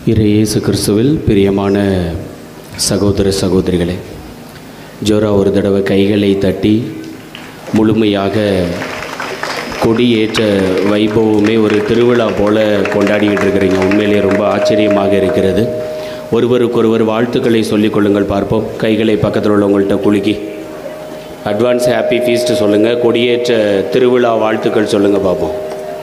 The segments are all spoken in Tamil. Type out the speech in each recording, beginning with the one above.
இறை இயேசு கிறிஸ்துவில் பிரியமான சகோதர சகோதரிகளே ஜோரா ஒரு தடவை கைகளை தட்டி முழுமையாக கொடியேற்ற வைபவமே ஒரு திருவிழா போல கொண்டாடிக்கிட்டு இருக்கிறீங்க உண்மையிலே ரொம்ப ஆச்சரியமாக இருக்கிறது ஒருவருக்கொருவர் வாழ்த்துக்களை சொல்லிக் கொள்ளுங்கள் பார்ப்போம் கைகளை பக்கத்தில் உள்ளவங்கள்ட்ட குலுக்கி அட்வான்ஸ் ஹாப்பி ஃபீஸ்ட் சொல்லுங்கள் கொடியேற்ற திருவிழா வாழ்த்துக்கள் சொல்லுங்கள் பார்ப்போம்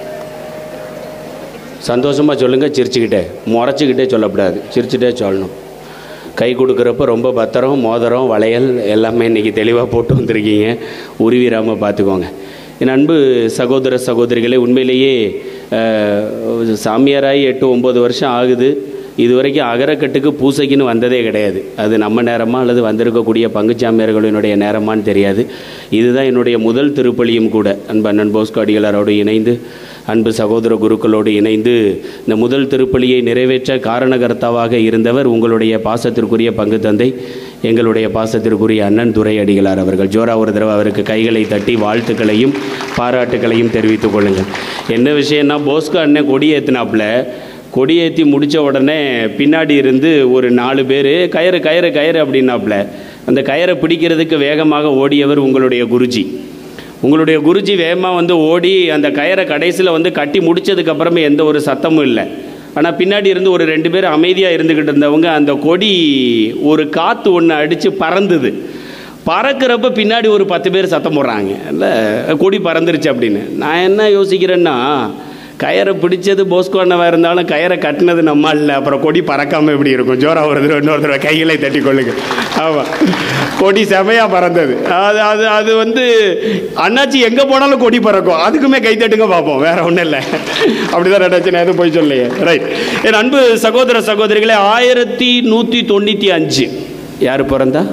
சந்தோஷமாக சொல்லுங்கள் சிரிச்சுக்கிட்டே முறைச்சிக்கிட்டே சொல்லக்கூடாது சிரிச்சுட்டே சொல்லணும் கை கொடுக்குறப்ப ரொம்ப பத்திரம் மோதிரம் வளையல் எல்லாமே இன்றைக்கி தெளிவாக போட்டு வந்திருக்கீங்க உருவிராமல் பார்த்துக்கோங்க என் அன்பு சகோதர சகோதரிகளே உண்மையிலேயே அஹ், சாமியாராகி எட்டு ஒம்பது வருஷம் ஆகுது இது வரைக்கும் அகரக்கட்டுக்கு பூசைக்குன்னு வந்ததே கிடையாது அது நம்ம நேரமா அல்லது வந்திருக்கக்கூடிய பங்குச்சாமியார்களினுடைய நேரமான்னு தெரியாது இதுதான் என்னுடைய முதல் திருப்பலியும் கூட அன்பு அண்ணன் போஸ்கோ அடிகளாரோடு இணைந்து அன்பு சகோதர குருக்களோடு இணைந்து இந்த முதல் திருப்பலியை நிறைவேற்ற காரணகர்த்தாவாக இருந்தவர் உங்களுடைய பாசத்திற்குரிய பங்கு தந்தை எங்களுடைய பாசத்திற்குரிய அண்ணன் துரை அடிகளார் அவர்கள் ஜோரா ஒரு தடவை அவருக்கு கைகளை தட்டி வாழ்த்துக்களையும் பாராட்டுக்களையும் தெரிவித்துக் கொள்ளுங்கள் என்ன விஷயம்னா போஸ்கோ அண்ணன் கொடியேற்றினாப்புல கொடியேற்றி முடித்த உடனே பின்னாடி இருந்து ஒரு நாலு பேர் கயிறு கயிறு கயிறு அப்படின்னாப்புல அந்த கயிறை பிடிக்கிறதுக்கு வேகமாக ஓடியவர் உங்களுடைய குருஜி உங்களுடைய குருஜி வேகமாக வந்து ஓடி அந்த கயிறை கடைசியில் வந்து கட்டி முடிச்சதுக்கு அப்புறமே எந்த ஒரு சத்தமும் இல்லை ஆனால் பின்னாடி இருந்து ஒரு ரெண்டு பேர் அமைதியாக இருந்துக்கிட்டு இருந்தவங்க அந்த கொடி ஒரு காற்று ஒன்று அடித்து பறந்துது பறக்கிறப்ப பின்னாடி ஒரு பத்து பேர் சத்தம் போடுறாங்க இல்லை கொடி பறந்துருச்சு அப்படின்னு நான் என்ன யோசிக்கிறேன்னா கயரை பிடிச்சது போஸ்கோ அண்ணவா இருந்தாலும் கயரை கட்டினது நம்ம இல்லை அப்புறம் கொடி பறக்காமல் எப்படி இருக்கும் ஜோரா ஒரு தடவை இன்னொரு தடவை கைகளை தட்டி கொள்ளுங்க ஆமாம் கொடி செமையாக பறந்தது அது அது அது வந்து அண்ணாச்சி எங்கே போனாலும் கொடி பறக்கும் அதுக்குமே கை தட்டுங்க பார்ப்போம் வேற ஒன்றும் இல்லை அப்படிதான் அண்ணாச்சி நான் எதுவும் போய் சொல்லையே ரைட் என் அன்பு சகோதர சகோதரிகளே ஆயிரத்தி நூற்றி தொண்ணூற்றி அஞ்சு யார் பிறந்தா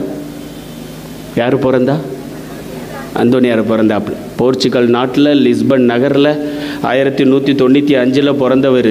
யார் பிறந்தா அந்தோனியார் பிறந்தாப்புல போர்ச்சுகல் நாட்டில் லிஸ்பன் நகரில் ஆயிரத்தி நூற்றி தொண்ணூற்றி அஞ்சில் பிறந்தவர்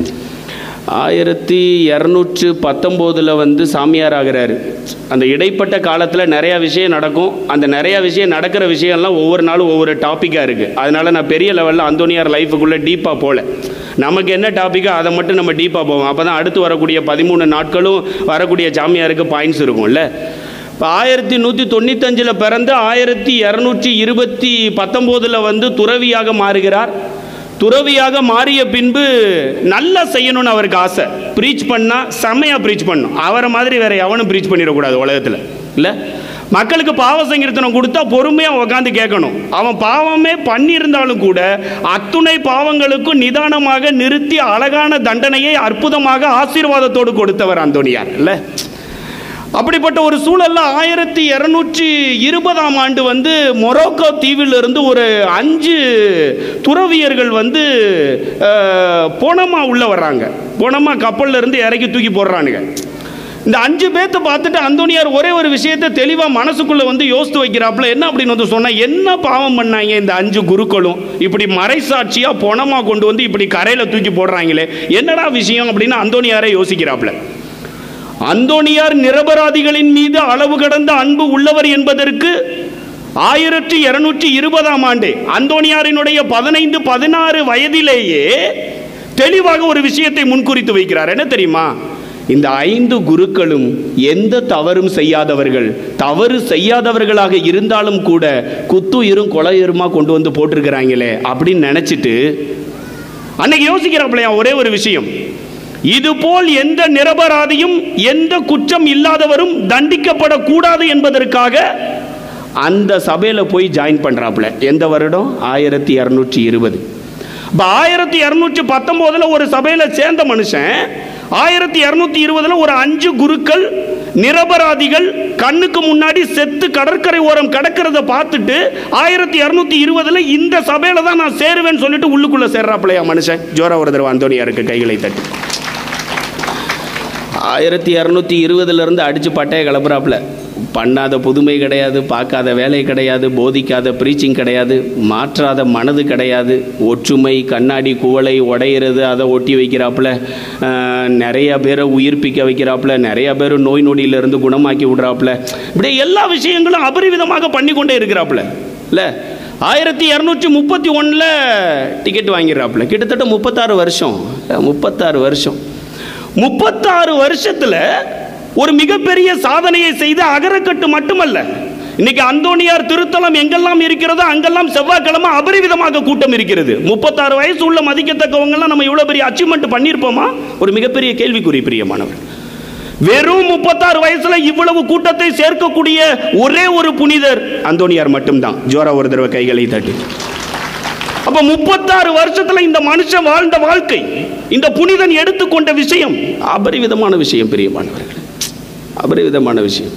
ஆயிரத்தி இரநூற்று பத்தொம்போதில் வந்து சாமியார் ஆகிறாரு அந்த இடைப்பட்ட காலத்தில் நிறையா விஷயம் நடக்கும் அந்த நிறையா விஷயம் நடக்கிற விஷயம்லாம் ஒவ்வொரு நாளும் ஒவ்வொரு டாப்பிக்காக இருக்குது அதனால் நான் பெரிய லெவலில் அந்தோனியார் லைஃபுக்குள்ளே டீப்பாக போகல நமக்கு என்ன டாப்பிக்கோ அதை மட்டும் நம்ம டீப்பாக போவோம் அப்போ தான் அடுத்து வரக்கூடிய பதிமூணு நாட்களும் வரக்கூடிய சாமியாருக்கு பாயிண்ட்ஸ் இருக்கும்ல இப்போ ஆயிரத்தி நூற்றி தொண்ணூத்தஞ்சில் பிறந்து ஆயிரத்தி இரநூற்றி இருபத்தி பத்தொம்போதில் வந்து துறவியாக மாறுகிறார் துறவியாக மாறிய பின்பு நல்லா செய்யணும்னு அவருக்கு ஆசை ப்ரீச் பண்ணால் செம்மையாக ப்ரீச் பண்ணணும் அவரை மாதிரி வேற எவனும் ப்ரீச் பண்ணிடக்கூடாது உலகத்தில் இல்லை மக்களுக்கு பாவ சங்கீர்த்தனம் கொடுத்தா பொறுமையாக உட்காந்து கேட்கணும் அவன் பாவமே பண்ணியிருந்தாலும் கூட அத்துணை பாவங்களுக்கும் நிதானமாக நிறுத்தி அழகான தண்டனையை அற்புதமாக ஆசீர்வாதத்தோடு கொடுத்தவர் அந்தோனியார் இல்லை அப்படிப்பட்ட ஒரு சூழல்ல ஆயிரத்தி இரநூற்றி இருபதாம் ஆண்டு வந்து மொரோக்கோ தீவிலிருந்து ஒரு அஞ்சு துறவியர்கள் வந்து அஹ், போனமா உள்ள வர்றாங்க போனமா கப்பல்ல இருந்து இறக்கி தூக்கி போடுறானுங்க இந்த அஞ்சு பேர்த்த பார்த்துட்டு அந்தோனியார் ஒரே ஒரு விஷயத்தை தெளிவாக மனசுக்குள்ள வந்து யோசித்து வைக்கிறாப்புல என்ன அப்படின்னு வந்து சொன்னா என்ன பாவம் பண்ணாங்க இந்த அஞ்சு குருக்களும் இப்படி மறைசாட்சியா பொணமா கொண்டு வந்து இப்படி கரையில தூக்கி போடுறாங்களே என்னடா விஷயம் அப்படின்னு அந்தோனியாரே யோசிக்கிறாப்புல அந்தோனியார் நிரபராதிகளின் மீது அளவு கடந்த அன்பு உள்ளவர் என்பதற்கு ஆயிரத்தி இருநூற்றி இருபதாம் ஆண்டு அந்தோனியாரினுடைய பதினைந்து பதினாறு வயதிலேயே தெளிவாக ஒரு விஷயத்தை முன்குறித்து வைக்கிறார் என்ன தெரியுமா இந்த ஐந்து குருக்களும் எந்த தவறும் செய்யாதவர்கள் தவறு செய்யாதவர்களாக இருந்தாலும் கூட குத்துயிரும் கொலையுருமா கொண்டு வந்து போட்டிருக்கிறாங்களே அப்படின்னு நினைச்சிட்டு அன்னைக்கு யோசிக்கிறாப்லையா ஒரே ஒரு விஷயம் இதுபோல் எந்த நிரபராதியும் எந்த குற்றம் இல்லாதவரும் தண்டிக்கப்படக்கூடாது என்பதற்காக அந்த சபையில் போய் ஜாயின் பண்றாப்புல எந்த வருடம் ஆயிரத்தி இரநூற்றி இருபது இப்போ ஆயிரத்தி இரநூற்றி பத்தொம்போதில் ஒரு சபையில் சேர்ந்த மனுஷன் ஆயிரத்தி இரநூத்தி இருபதுல ஒரு அஞ்சு குருக்கள் நிரபராதிகள் கண்ணுக்கு முன்னாடி செத்து கடற்கரை ஓரம் கிடக்கிறத பார்த்துட்டு ஆயிரத்தி இரநூத்தி இருபதுல இந்த சபையில தான் நான் சேருவேன்னு சொல்லிட்டு உள்ளுக்குள்ள சேர்றாப்புலையா மனுஷன் ஜோரா ஒரு தடவை அந்தோனியாருக்கு கைகளை தட்டி ஆயிரத்தி இரநூத்தி இருபதுலேருந்து அடித்து பட்டையை கிளப்புறாப்புல பண்ணாத புதுமை கிடையாது பார்க்காத வேலை கிடையாது போதிக்காத ப்ரீச்சிங் கிடையாது மாற்றாத மனது கிடையாது ஒற்றுமை கண்ணாடி குவளை உடையிறது அதை ஒட்டி வைக்கிறாப்புல ஆஹ், நிறைய பேரை உயிர்ப்பிக்க வைக்கிறாப்புல நிறைய பேர் நோய் நொடியிலிருந்து குணமாக்கி விடுறாப்புல இப்படி எல்லா விஷயங்களும் அபரிவிதமாக பண்ணி கொண்டே இருக்கிறாப்புல இல்லை ஆயிரத்தி இரநூற்றி முப்பத்தி ஒன்றில் டிக்கெட் வாங்கிடுறாப்புல கிட்டத்தட்ட முப்பத்தாறு வருஷம் முப்பத்தாறு வருஷம் முப்பத்தாறு வருஷத்துல ஒரு மிகப்பெரிய சாதனையை செய்த அகரக்கட்டு மட்டுமல்ல இன்னைக்கு அந்தோனியார் திருத்தலம் எங்கெல்லாம் இருக்கிறதோ அங்கெல்லாம் செவ்வாய்க்கிழமை அபரிவிதமாக கூட்டம் இருக்கிறது முப்பத்தாறு வயசு உள்ள மதிக்கத்தக்கவங்கெல்லாம் நம்ம இவ்வளவு பெரிய அச்சீவ்மெண்ட் பண்ணியிருப்போமா ஒரு மிகப்பெரிய கேள்விக்குறி பிரியமானவர் வெறும் முப்பத்தாறு வயசுல இவ்வளவு கூட்டத்தை சேர்க்கக்கூடிய ஒரே ஒரு புனிதர் அந்தோனியார் மட்டும்தான் ஜோரா ஒரு தடவை கைகளை தட்டி அப்ப முப்பத்தாறு வருஷத்துல இந்த மனுஷன் வாழ்ந்த வாழ்க்கை இந்த புனிதன் எடுத்துக்கொண்ட விஷயம் அபரிவிதமான விஷயம் பிரியமானவர்களே அபரிவிதமான விஷயம்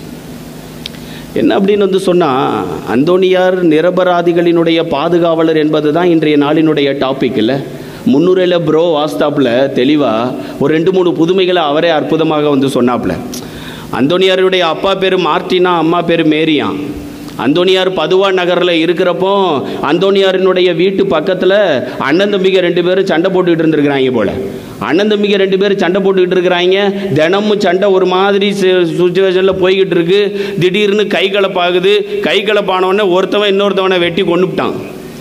என்ன அப்படின்னு வந்து சொன்னா அந்தோனியார் நிரபராதிகளினுடைய பாதுகாவலர் என்பது தான் இன்றைய நாளினுடைய டாபிக் இல்லை முன்னுரையில் ப்ரோ வாஸ்தாப்பில் தெளிவாக ஒரு ரெண்டு மூணு புதுமைகளை அவரே அற்புதமாக வந்து சொன்னாப்புல அந்தோனியாருடைய அப்பா பேர் மார்ட்டினா அம்மா பேர் மேரியான் அந்தோனியார் பதுவா நகரில் இருக்கிறப்போ அந்தோனியாரினுடைய வீட்டு பக்கத்தில் அண்ணன் தம்பிங்க ரெண்டு பேரும் சண்டை போட்டுக்கிட்டு இருந்திருக்கிறாங்க போல அண்ணன் தம்பிங்க ரெண்டு பேரும் சண்டை போட்டுக்கிட்டு இருக்கிறாங்க தினமும் சண்டை ஒரு மாதிரி சுச்சுவேஷனில் போய்கிட்டு இருக்கு திடீர்னு கை கலப்பாகுது கை கலப்பானவொடனே ஒருத்தவன் இன்னொருத்தவனை வெட்டி கொண்டுட்டான்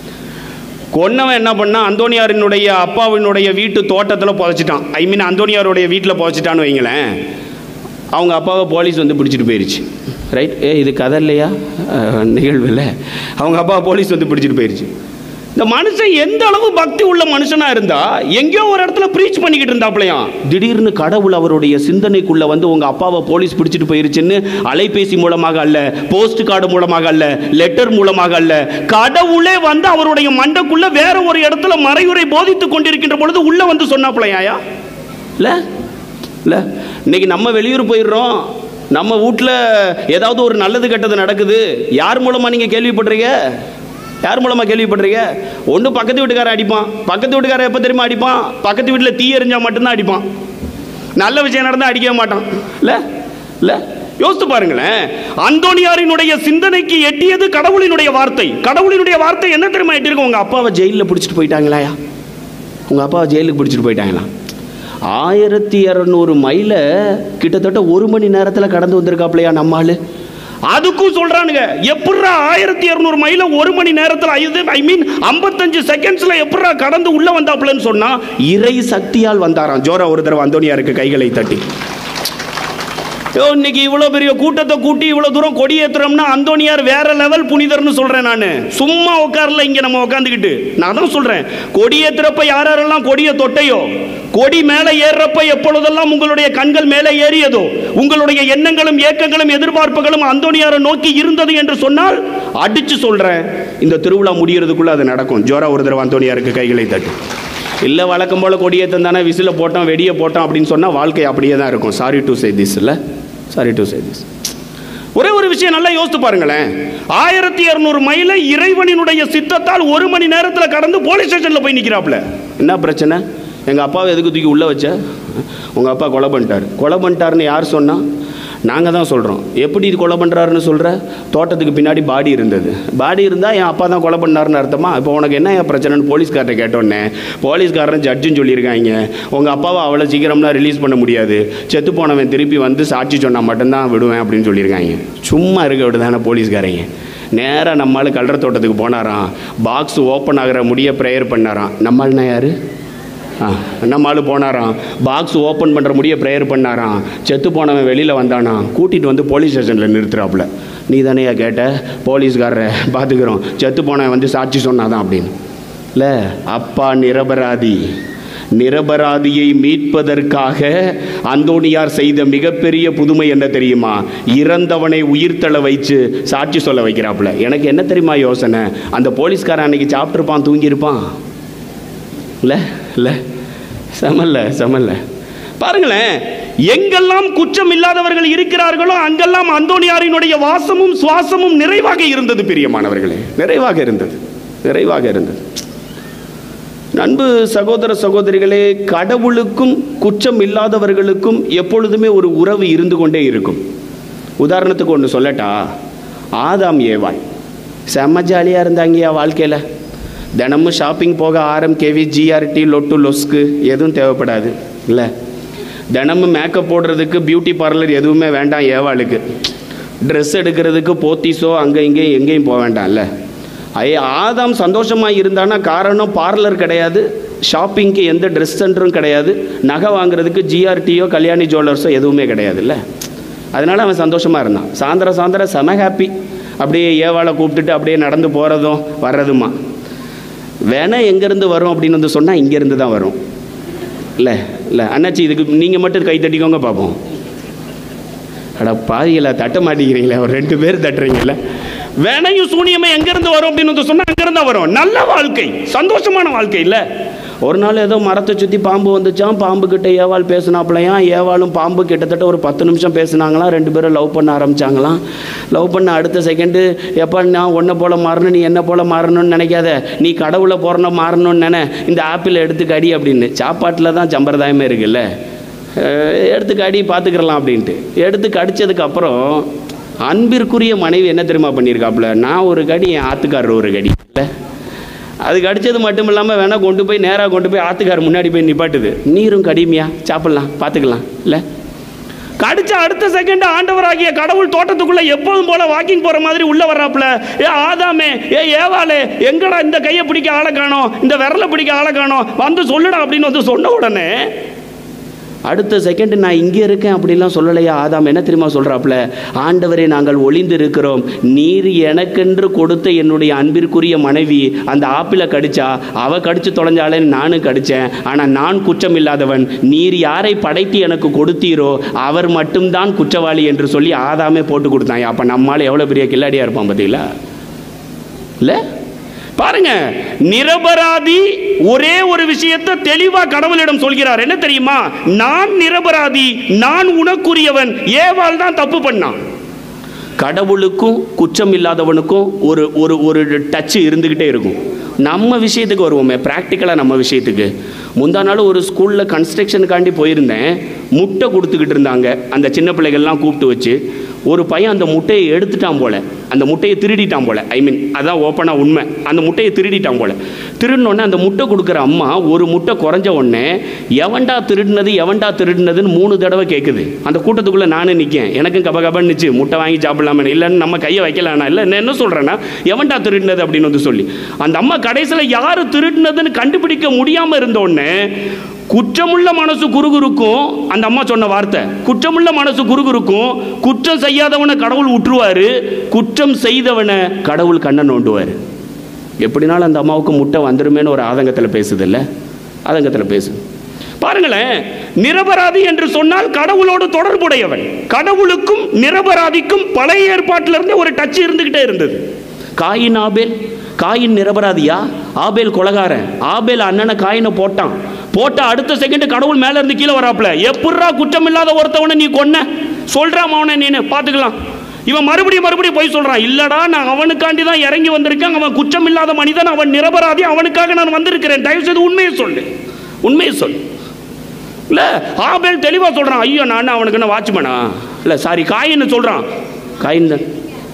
கொன்னவன் என்ன பண்ணா அந்தோனியாரினுடைய அப்பாவினுடைய வீட்டு தோட்டத்தில் புதைச்சிட்டான் ஐ மீன் அந்தோனியாருடைய வீட்டில் புதைச்சிட்டான்னு வைங்களேன் அவங்க அப்பாவை போலீஸ் வந்து பிடிச்சிட்டு போயிருச்சு ரைட் ஏ இது கதை இல்லையா அஹ், நிகழ்வு இல்லை அவங்க அப்பாவை போலீஸ் வந்து பிடிச்சிட்டு போயிருச்சு இந்த மனுஷன் எந்த அளவு பக்தி உள்ள மனுஷனா இருந்தா எங்கேயோ ஒரு இடத்துல ப்ரீச் பண்ணிக்கிட்டு இருந்தாப்லையாம் திடீர்னு கடவுள் அவருடைய சிந்தனைக்குள்ள வந்து உங்க அப்பாவை போலீஸ் பிடிச்சிட்டு போயிருச்சுன்னு அலைபேசி மூலமாக அல்ல போஸ்ட் கார்டு மூலமாக அல்ல லெட்டர் மூலமாக அல்ல கடவுளே வந்து அவருடைய மண்டைக்குள்ள வேற ஒரு இடத்துல மறைவுரை போதித்துக் கொண்டிருக்கின்ற பொழுது உள்ள வந்து சொன்னாப்லையாயா இல்ல இல்ல இன்னைக்கு நம்ம வெளியூர் போயிடுறோம் நம்ம வீட்டில் ஏதாவது ஒரு நல்லது கெட்டது நடக்குது யார் மூலமா நீங்க கேள்விப்படுறீங்க யார் மூலமா கேள்விப்படுறீங்க ஒன்று பக்கத்து வீட்டுக்காரன் அடிப்பான் பக்கத்து வீட்டுக்காரன் எப்போ தெரியுமா அடிப்பான் பக்கத்து வீட்டில் தீ எரிஞ்சா மட்டும்தான் அடிப்பான் நல்ல விஷயம் நடந்தா அடிக்கவே மாட்டான் இல்ல இல்ல யோசித்து பாருங்களேன் அந்தோனியாரினுடைய சிந்தனைக்கு எட்டியது கடவுளினுடைய வார்த்தை கடவுளினுடைய வார்த்தை என்ன தெரியுமா எட்டிருக்கு உங்க அப்பாவை ஜெயிலில் பிடிச்சிட்டு போயிட்டாங்களாயா உங்க அப்பாவை ஜெயிலுக்கு பிடிச்சிட்டு போயிட்டாங்களா ஆயிரத்தி இரநூறு மைல கிட்டத்தட்ட ஒரு மணி நேரத்தில் கடந்து வந்திருக்காப்லையா நம்ம ஆளு அதுக்கும் சொல்றானுங்க எப்படா ஆயிரத்தி இரநூறு மைல ஒரு மணி நேரத்தில் ஐ மீன் ஐம்பத்தஞ்சு செகண்ட்ஸ்ல எப்படா கடந்து உள்ள வந்தாப்புலன்னு சொன்னா இறை சக்தியால் வந்தாராம் ஜோரா ஒரு தடவை அந்தோனியாருக்கு கைகளை தட்டி ஐயோ, இன்னைக்கு இவ்வளோ பெரிய கூட்டத்தை கூட்டி இவ்வளோ தூரம் கொடி ஏத்துறோம்னா அந்தோனியார் வேற லெவல் புனிதர்னு சொல்றேன் நான் சும்மா உட்காரல இங்க நம்ம உட்காந்துக்கிட்டு நான் தான் சொல்றேன் கொடி ஏத்துறப்ப யார் யாரெல்லாம் கொடியை தொட்டையோ கொடி மேலே ஏறுறப்ப எப்பொழுதெல்லாம் உங்களுடைய கண்கள் மேலே ஏறியதோ உங்களுடைய எண்ணங்களும் ஏக்கங்களும் எதிர்பார்ப்புகளும் அந்தோனியாரை நோக்கி இருந்தது என்று சொன்னால் அடிச்சு சொல்றேன் இந்த திருவிழா முடியறதுக்குள்ள அது நடக்கும் ஜோரா ஒரு தடவை அந்தோனியாருக்கு கைகளை தட்டு இல்லை வழக்கம் போல் கொடியேற்றம் தானே விசில போட்டோம் வெடியை போட்டோம் அப்படின்னு சொன்னால் வாழ்க்கை அப்படியே தான் இருக்கும் சாரி டு சே திஸ் இல்லை சாரி டு சே திஸ் ஒரே ஒரு விஷயம் நல்லா யோசித்து பாருங்களேன் ஆயிரத்தி இரநூறு மைல இறைவனினுடைய சித்தத்தால் ஒரு மணி நேரத்தில் கடந்து போலீஸ் ஸ்டேஷனில் போய் நிற்கிறாப்புல என்ன பிரச்சனை எங்கள் அப்பாவை எதுக்கு தூக்கி உள்ளே வச்ச உங்கள் அப்பா கொலை பண்ணிட்டார் கொலை பண்ணிட்டாருன்னு யார் சொன்னா நாங்கள் தான் சொல்கிறோம் எப்படி இது கொலை பண்ணுறாருன்னு சொல்கிற தோட்டத்துக்கு பின்னாடி பாடி இருந்தது பாடி இருந்தால் என் அப்பா தான் கொலை பண்ணாருன்னு அர்த்தமா இப்போ உனக்கு என்ன என் பிரச்சனைன்னு போலீஸ்கார்ட்ட கேட்டோன்னே போலீஸ்காரன் ஜட்ஜுன்னு சொல்லியிருக்காங்க உங்கள் அப்பாவை அவ்வளோ சீக்கிரம்லாம் ரிலீஸ் பண்ண முடியாது செத்து போனவன் திருப்பி வந்து சாட்சி சொன்னால் மட்டும்தான் விடுவேன் அப்படின்னு சொல்லியிருக்காங்க சும்மா இருக்க விடுதானே போலீஸ்காரங்க நேராக நம்மளால் கல்ற தோட்டத்துக்கு போனாராம் பாக்ஸ் ஓப்பன் ஆகிற முடிய ப்ரேயர் பண்ணாராம் நம்மள்னா யார் ஆ நம்ம ஆளு போனாராம் பாக்ஸ் ஓப்பன் பண்ணுற முடிய ப்ரேயர் பண்ணாராம் செத்து போனவன் வெளியில் வந்தானா கூட்டிகிட்டு வந்து போலீஸ் ஸ்டேஷனில் நிறுத்துறாப்புல நீ தானேயா கேட்ட போலீஸ்காரரை பார்த்துக்கிறோம் செத்து போனவன் வந்து சாட்சி சொன்னாதான் அப்படின்னு இல்லை அப்பா நிரபராதி நிரபராதியை மீட்பதற்காக அந்தோனியார் செய்த மிகப்பெரிய புதுமை என்ன தெரியுமா இறந்தவனை உயிர்த்தள வைச்சு சாட்சி சொல்ல வைக்கிறாப்புல எனக்கு என்ன தெரியுமா யோசனை அந்த போலீஸ்காரன் அன்னைக்கு சாப்பிட்ருப்பான் தூங்கியிருப்பான் இல்லை இல்லை சமல்ல சமல்ல பாருங்களேன் எங்கெல்லாம் குற்றம் இல்லாதவர்கள் இருக்கிறார்களோ அங்கெல்லாம் அந்தோனியாரினுடைய வாசமும் சுவாசமும் நிறைவாக இருந்தது பிரியமானவர்களே நிறைவாக இருந்தது நிறைவாக இருந்தது நண்பு சகோதர சகோதரிகளே கடவுளுக்கும் குற்றம் இல்லாதவர்களுக்கும் எப்பொழுதுமே ஒரு உறவு இருந்து கொண்டே இருக்கும் உதாரணத்துக்கு ஒன்று சொல்லட்டா ஆதாம் ஏவாள் செம்ம ஜாலியாக இருந்தாங்கயா வாழ்க்கையில் தினமும் ஷாப்பிங் போக ஆரம் கேவி ஜிஆர்டி லொட்டு லொஸ்க்கு எதுவும் தேவைப்படாது இல்லை தினமும் மேக்கப் போடுறதுக்கு பியூட்டி பார்லர் எதுவுமே வேண்டாம் ஏவாளுக்கு ட்ரெஸ் எடுக்கிறதுக்கு போத்தீஸோ அங்கே இங்கேயும் எங்கேயும் போக வேண்டாம்ல ஐ ஆதாம் சந்தோஷமாக இருந்தானா காரணம் பார்லர் கிடையாது ஷாப்பிங்க்கு எந்த ட்ரெஸ் சென்டரும் கிடையாது நகை வாங்குறதுக்கு ஜிஆர்டியோ கல்யாணி ஜுவல்லர்ஸோ எதுவுமே கிடையாதுல்ல அதனால அவன் சந்தோஷமாக இருந்தான் சாயந்தரம் சாயந்தரம் செம ஹாப்பி அப்படியே ஏவாளை கூப்பிட்டுட்டு அப்படியே நடந்து போகிறதும் வர்றதுமா வேணா எங்கேருந்து வரும் அப்படின்னு வந்து சொன்னால் இங்கேருந்து தான் வரும் இல்லை இல்லை அண்ணாச்சி இதுக்கு நீங்கள் மட்டும் கை தட்டிக்கோங்க பார்ப்போம் அட பாதிகளை தட்ட மாட்டேங்கிறீங்களே ஒரு ரெண்டு பேர் தட்டுறீங்கல்ல வேணையும் சூனியமே எங்கேருந்து வரும் அப்படின்னு வந்து சொன்னால் அங்கேருந்து தான் வரும் நல்ல வாழ்க்கை சந்தோஷமான வாழ்க்கை இல்லை ஒரு நாள் ஏதோ மரத்தை சுற்றி பாம்பு வந்துச்சான் பாம்பு கிட்ட ஏவாள் பேசினாப்புலையாம் ஏவாளும் பாம்பு கிட்டத்தட்ட ஒரு பத்து நிமிஷம் பேசுனாங்களாம் ரெண்டு பேரும் லவ் பண்ண ஆரம்பிச்சாங்களாம் லவ் பண்ண அடுத்த செகண்டு எப்போ நான் உன்னை போல மாறணும் நீ என்ன போல மாறணும்னு நினைக்காத நீ கடவுளை போறன மாறணும்னு நினை இந்த ஆப்பிள் எடுத்து கடி அப்படின்னு சாப்பாட்டில் தான் சம்பிரதாயமே இருக்குல்ல அஹ் எடுத்து கடி பார்த்துக்கிறலாம் அப்படின்ட்டு எடுத்து கடிச்சதுக்கு அப்புறம் அன்பிற்குரிய மனைவி என்ன தெரியுமா பண்ணியிருக்காப்புல நான் ஒரு கடி என் ஆத்துக்காரர் ஒரு கடி இல்லை அது கடிச்சது மட்டும் இல்லாமல் வேணால் கொண்டு போய் நேராக கொண்டு போய் ஆத்துக்காரர் முன்னாடி போய் நிப்பாட்டுது நீரும் கடிமையா சாப்பிட்லாம் பார்த்துக்கலாம் இல்லை கடிச்ச அடுத்த செகண்ட் ஆண்டவராகிய கடவுள் தோட்டத்துக்குள்ள எப்போதும் போல வாக்கிங் போற மாதிரி உள்ள வர்றாப்புல ஏ ஆதாமே ஏ ஏவாளே எங்கடா இந்த கையை பிடிக்க ஆளை காணோம் இந்த விரலை பிடிக்க ஆளை காணோம் வந்து சொல்லுடா அப்படின்னு வந்து சொன்ன உடனே அடுத்த செகண்ட் நான் இங்கே இருக்கேன் அப்படிலாம் சொல்லலையா ஆதாம் என்ன தெரியுமா சொல்கிறாப்புல ஆண்டவரே நாங்கள் ஒளிந்து இருக்கிறோம் நீர் எனக்கென்று கொடுத்த என்னுடைய அன்பிற்குரிய மனைவி அந்த ஆப்பிளை கடிச்சா அவ கடிச்சு தொலைஞ்சாலே நானும் கடிச்சேன் ஆனால் நான் குற்றம் இல்லாதவன் நீர் யாரை படைத்து எனக்கு கொடுத்தீரோ அவர் மட்டும்தான் குற்றவாளி என்று சொல்லி ஆதாமே போட்டு கொடுத்தாங்க அப்போ நம்மால் எவ்வளோ பெரிய கில்லாடியாக இருப்பான் பார்த்தீங்களா இல்லை பாருங்க நிரபராதி ஒரே ஒரு விஷயத்தை தெளிவா கடவுளிடம் சொல்கிறார் என்ன தெரியுமா நான் நிரபராதி நான் உனக்குரியவன் ஏவாள் தான் தப்பு பண்ணான் கடவுளுக்கும் குற்றம் இல்லாதவனுக்கும் ஒரு ஒரு ஒரு டச் இருந்துக்கிட்டே இருக்கும் நம்ம விஷயத்துக்கு வருவோமே ப்ராக்டிக்கலாக நம்ம விஷயத்துக்கு முந்தா நாள் ஒரு ஸ்கூலில் கன்ஸ்ட்ரக்ஷனுக்காண்டி போயிருந்தேன் முட்டை கொடுத்துக்கிட்டு இருந்தாங்க அந்த சின்ன பிள்ளைகள்லாம் கூப்பிட்டு வச்சு ஒரு பையன் அந்த முட்டையை எடுத்துட்டான் போல அந்த முட்டையை திருடிட்டான் போல ஐ மீன் அதான் ஓப்பனாக உண்மை அந்த முட்டையை திருடிட்டான் போல திருடினோடனே அந்த முட்டை கொடுக்குற அம்மா ஒரு முட்டை குறைஞ்ச உடனே எவன்டா திருடினது எவன்டா திருடினதுன்னு மூணு தடவை கேட்குது அந்த கூட்டத்துக்குள்ளே நானும் நிற்கேன் எனக்கும் கப கபன்னுச்சு முட்டை வாங்கி சாப்பிடலாமே இல்லைன்னு நம்ம கையை வைக்கலாம்னா இல்லை நான் என்ன சொல்கிறேன்னா எவன்டா திருடினது அப்படின்னு வந்து சொல்லி அந்த அம்மா கடைசியில் யார் திருடினதுன்னு கண்டுபிடிக்க முடியாமல் இருந்த உடனே குற்றமுள்ள மனசு குறுகுறுக்கும் அந்த அம்மா சொன்ன வார்த்தை குற்றமுள்ள மனசு குறுகுறுக்கும் குற்றம் செய்யாதவனை கடவுள் விட்டுருவாரு குற்றம் செய்தவனை கடவுள் கண்ணை நோண்டுவார் எப்படினாலும் அந்த அம்மாவுக்கு முட்டை வந்துருமேன்னு ஒரு ஆதங்கத்தில் பேசுது இல்லை ஆதங்கத்தில் பேசுது பாருங்களேன் நிரபராதி என்று சொன்னால் கடவுளோடு தொடர்புடையவன் கடவுளுக்கும் நிரபராதிக்கும் பழைய ஏற்பாட்டிலிருந்து ஒரு டச் இருந்துகிட்டே இருந்தது காயின் ஆபேல் காயின் நிரபராதியா ஆபேல் கொலகாரன் ஆபேல் அண்ணனை காயினை போட்டான் போட்ட அடுத்த செகண்ட் கடவுள் மேல இருந்து கீழே வராப்ல எப்பட்றா குற்றம் இல்லாத ஒருத்தவனை நீ கொன்ன சொல்றான் அவனை நீனு பாத்துக்கலாம் இவன் மறுபடியும் மறுபடியும் போய் சொல்றான் இல்லடா நான் அவனுக்காண்டி தான் இறங்கி வந்திருக்கேன் அவன் குற்றம் இல்லாத மனிதன் அவன் நிரபராதி அவனுக்காக நான் வந்திருக்கிறேன் தயவு செய்து உண்மையை சொல்லு உண்மையை சொல்லு இல்ல ஆபேல் தெளிவா சொல்றான் ஐயோ நான் அவனுக்கு என்ன வாட்ச்மேனா இல்ல சாரி காயின்னு சொல்றான் காயின் தான்